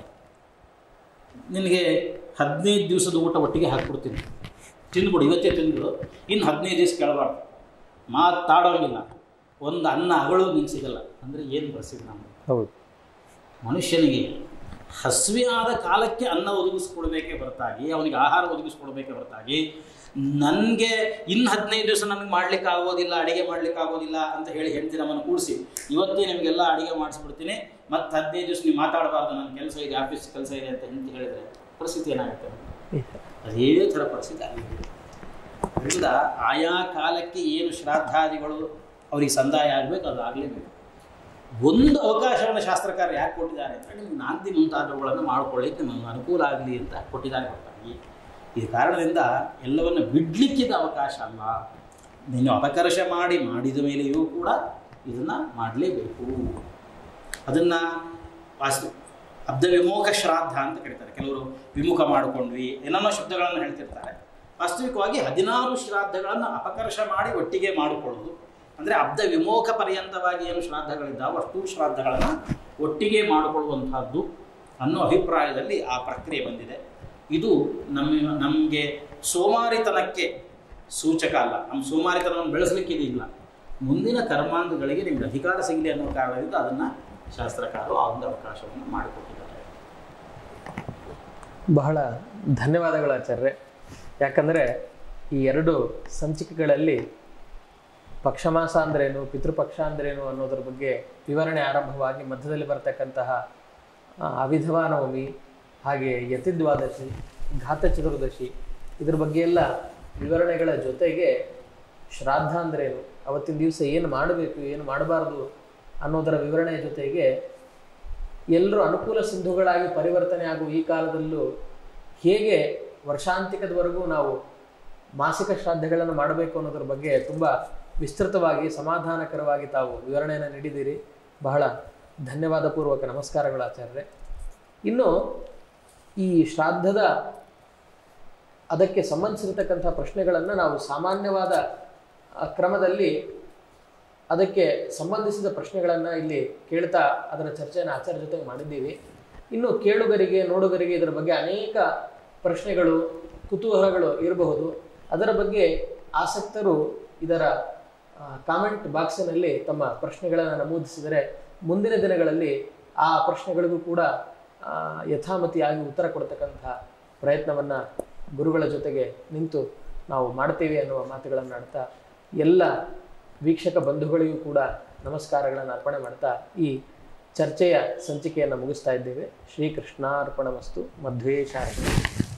[SPEAKER 2] ನಿನಗೆ ಹದಿನೈದು ದಿವಸದ ಊಟ ಒಟ್ಟಿಗೆ ಹಾಕ್ಬಿಡ್ತೀನಿ ತಿಂದ್ಬಿಡು ಇವತ್ತೇ ತಿಂದ್ಬಿಡು ಇನ್ನು ಹದಿನೈದು ದಿವಸ ಕೇಳಬಾರ್ದು ಮಾತಾಡೋಂಗಿಲ್ಲ ಒಂದು ಅನ್ನ ಅಗಳು ನಿಂಗೆ ಸಿಗಲ್ಲ ಅಂದರೆ ಏನು ಬರ್ಸಿದ್ ನಾವು
[SPEAKER 1] ಹೌದು
[SPEAKER 2] ಮನುಷ್ಯನಿಗೆ ಹಸಿವೆ ಆದ ಕಾಲಕ್ಕೆ ಅನ್ನ ಒದಗಿಸ್ಕೊಡ್ಬೇಕೇ ಹೊರತಾಗಿ ಅವನಿಗೆ ಆಹಾರ ಒದಗಿಸ್ಕೊಡ್ಬೇಕೇ ಹೊರತಾಗಿ ನನಗೆ ಇನ್ನು ಹದಿನೈದು ದಿವಸ ನನಗೆ ಮಾಡ್ಲಿಕ್ಕೆ ಆಗೋದಿಲ್ಲ ಅಡಿಗೆ ಮಾಡ್ಲಿಕ್ಕೆ ಆಗೋದಿಲ್ಲ ಅಂತ ಹೇಳಿ ಹೆಂಡತಿ ನಮ್ಮನ್ನು ಕೂಡಿಸಿ ಇವತ್ತೇ ನಿಮಗೆಲ್ಲ ಅಡಿಗೆ ಮಾಡಿಸ್ಬಿಡ್ತೀನಿ ಮತ್ತೆ ಹದಿನೈದು ದಿವಸ ನೀವು ಮಾತಾಡಬಾರ್ದು ನನ್ನ ಕೆಲಸ ಇದೆ ಆಫೀಸ್ ಕೆಲಸ ಇದೆ ಅಂತ ಹೆಂಡತಿ ಹೇಳಿದ್ರೆ ಪರಿಸ್ಥಿತಿ ಏನಾಗುತ್ತೆ ಅದೇ ಥರ ಪರಿಸ್ಥಿತಿ ಆಗಿದೆ ಅದರಿಂದ ಆಯಾ ಕಾಲಕ್ಕೆ ಏನು ಶ್ರಾದ್ದಾದಿಗಳು ಅವರಿಗೆ ಸಂದಾಯ ಆಗಬೇಕು ಅದು ಆಗಲೇಬೇಕು ಒಂದು ಅವಕಾಶವನ್ನು ಶಾಸ್ತ್ರಕಾರ ಯಾಕೆ ಕೊಟ್ಟಿದ್ದಾರೆ ಅಂದರೆ ನಿಮ್ಗೆ ನಾಂದಿ ಮುಂತಾದವುಗಳನ್ನು ಮಾಡ್ಕೊಳ್ಳಿಕ್ಕೆ ನಿಮಗೆ ಅನುಕೂಲ ಆಗಲಿ ಅಂತ ಕೊಟ್ಟಿದ್ದಾರೆ ಹೊರತಾಗಿ ಈ ಕಾರಣದಿಂದ ಎಲ್ಲವನ್ನು ಬಿಡ್ಲಿಕ್ಕಿದ ಅವಕಾಶ ಅಲ್ಲ ನೀನು ಅಪಕರ್ಷ ಮಾಡಿ ಮಾಡಿದ ಮೇಲೆಯೂ ಕೂಡ ಇದನ್ನು ಮಾಡಲೇಬೇಕು ಅದನ್ನು ವಾಸ್ತು ಅಬ್ದ ವಿಮೋಖ ಶ್ರಾದ್ದ ಅಂತ ಕರೀತಾರೆ ಕೆಲವರು ವಿಮುಖ ಮಾಡಿಕೊಂಡ್ವಿ ಏನೇನೋ ಶಬ್ದಗಳನ್ನು ಹೇಳ್ತಿರ್ತಾರೆ ವಾಸ್ತವಿಕವಾಗಿ ಹದಿನಾರು ಶ್ರಾದ್ದಗಳನ್ನು ಅಪಕರ್ಷ ಮಾಡಿ ಒಟ್ಟಿಗೆ ಮಾಡಿಕೊಳ್ಳೋದು ಅಂದರೆ ಅಬ್ದ ವಿಮೋಖ ಪರ್ಯಂತವಾಗಿ ಏನು ಶ್ರಾದ್ದಗಳಿದ್ದಾವೆ ಅಷ್ಟೂ ಶ್ರಾದ್ದಗಳನ್ನು ಒಟ್ಟಿಗೆ ಮಾಡಿಕೊಳ್ಳುವಂತಹದ್ದು ಅನ್ನೋ ಅಭಿಪ್ರಾಯದಲ್ಲಿ ಆ ಪ್ರಕ್ರಿಯೆ ಬಂದಿದೆ ಇದು ನಮ್ಮ ನಮಗೆ ಸೋಮಾರಿತನಕ್ಕೆ ಸೂಚಕ ಅಲ್ಲ ನಮ್ಮ ಸೋಮಾರಿತನವನ್ನು ಬೆಳೆಸಲಿಕ್ಕೆ ಇದಿಲ್ಲ ಮುಂದಿನ ಕರ್ಮಾಂಗಗಳಿಗೆ ನಿಮ್ಗೆ ಅಧಿಕಾರ ಸಿಗಲಿ ಅನ್ನೋ ಕಾರಣದಿಂದ ಅದನ್ನು ಶಾಸ್ತ್ರಕಾರರು ಆ ಒಂದು ಅವಕಾಶವನ್ನು ಮಾಡಿಕೊಟ್ಟಿದ್ದಾರೆ
[SPEAKER 1] ಬಹಳ ಧನ್ಯವಾದಗಳು ಆಚಾರ್ಯ ಯಾಕಂದರೆ ಈ ಎರಡು ಸಂಚಿಕೆಗಳಲ್ಲಿ ಪಕ್ಷಮಾಸ ಅಂದ್ರೇನು ಪಿತೃಪಕ್ಷ ಅಂದ್ರೇನು ಅನ್ನೋದ್ರ ಬಗ್ಗೆ ವಿವರಣೆ ಆರಂಭವಾಗಿ ಮಧ್ಯದಲ್ಲಿ ಬರ್ತಕ್ಕಂತಹ ಆ, ಅವಿಧವಾ ನವಮಿ ಹಾಗೆ ಯತಿದ್ವಾದಶಿ ಘಾತ ಚತುರ್ದಶಿ ಇದ್ರ ಬಗ್ಗೆ ಎಲ್ಲ ವಿವರಣೆಗಳ ಜೊತೆಗೆ ಶ್ರಾದ್ದ ಅಂದ್ರೇನು ಅವತ್ತಿನ ದಿವಸ ಏನು ಮಾಡಬೇಕು ಏನು ಮಾಡಬಾರ್ದು ಅನ್ನೋದರ ವಿವರಣೆಯ ಜೊತೆಗೆ ಎಲ್ಲರೂ ಅನುಕೂಲ ಸಿಂಧುಗಳಾಗಿ ಪರಿವರ್ತನೆ ಆಗುವ ಈ ಕಾಲದಲ್ಲೂ ಹೇಗೆ ವರ್ಷಾಂತಿಕದವರೆಗೂ ನಾವು ಮಾಸಿಕ ಶ್ರಾದ್ದಗಳನ್ನು ಮಾಡಬೇಕು ಅನ್ನೋದ್ರ ಬಗ್ಗೆ ತುಂಬ ವಿಸ್ತೃತವಾಗಿ ಸಮಾಧಾನಕರವಾಗಿ ತಾವು ವಿವರಣೆಯನ್ನು ನೀಡಿದ್ದೀರಿ ಬಹಳ ಧನ್ಯವಾದ ಪೂರ್ವಕ ನಮಸ್ಕಾರಗಳು ಆಚಾರ್ಯರೇ ಇನ್ನು ಈ ಶ್ರಾದ್ದದ ಅದಕ್ಕೆ ಸಂಬಂಧಿಸಿರತಕ್ಕಂಥ ಪ್ರಶ್ನೆಗಳನ್ನು ನಾವು ಸಾಮಾನ್ಯವಾದ ಆ, ಕ್ರಮದಲ್ಲಿ ಅದಕ್ಕೆ ಸಂಬಂಧಿಸಿದ ಪ್ರಶ್ನೆಗಳನ್ನು ಇಲ್ಲಿ ಕೇಳ್ತಾ ಅದರ ಚರ್ಚೆಯನ್ನು ಆಚಾರ್ಯ ಜೊತೆಗೆ ಮಾಡಿದ್ದೀವಿ ಇನ್ನು ಕೇಳುಗರಿಗೆ ನೋಡುಗರಿಗೆ ಇದರ ಬಗ್ಗೆ ಅನೇಕ ಪ್ರಶ್ನೆಗಳು ಕುತೂಹಲಗಳು ಇರಬಹುದು ಅದರ ಬಗ್ಗೆ ಆಸಕ್ತರು ಇದರ ಕಾಮೆಂಟ್ ಬಾಕ್ಸಿನಲ್ಲಿ ತಮ್ಮ ಪ್ರಶ್ನೆಗಳನ್ನು ನಮೂದಿಸಿದರೆ ಮುಂದಿನ ದಿನಗಳಲ್ಲಿ ಆ ಪ್ರಶ್ನೆಗಳಿಗೂ ಕೂಡ ಆ, ಯಥಾಮತಿಯಾಗಿ ಉತ್ತರ ಕೊಡ್ತಕ್ಕಂಥ ಪ್ರಯತ್ನವನ್ನು ಗುರುಗಳ ಜೊತೆಗೆ ನಿಂತು ನಾವು ಮಾಡ್ತೇವೆ ಅನ್ನುವ ಮಾತುಗಳನ್ನು ಆಡ್ತಾ ಎಲ್ಲ ವೀಕ್ಷಕ ಬಂಧುಗಳಿಗೂ ಕೂಡ ನಮಸ್ಕಾರಗಳನ್ನು ಅರ್ಪಣೆ ಮಾಡ್ತಾ ಈ ಚರ್ಚೆಯ ಸಂಚಿಕೆಯನ್ನು ಮುಗಿಸ್ತಾ ಇದ್ದೇವೆ ಶ್ರೀಕೃಷ್ಣಾರ್ಪಣ ವಸ್ತು ಮಧ್ವೇ ಶಾರದೆ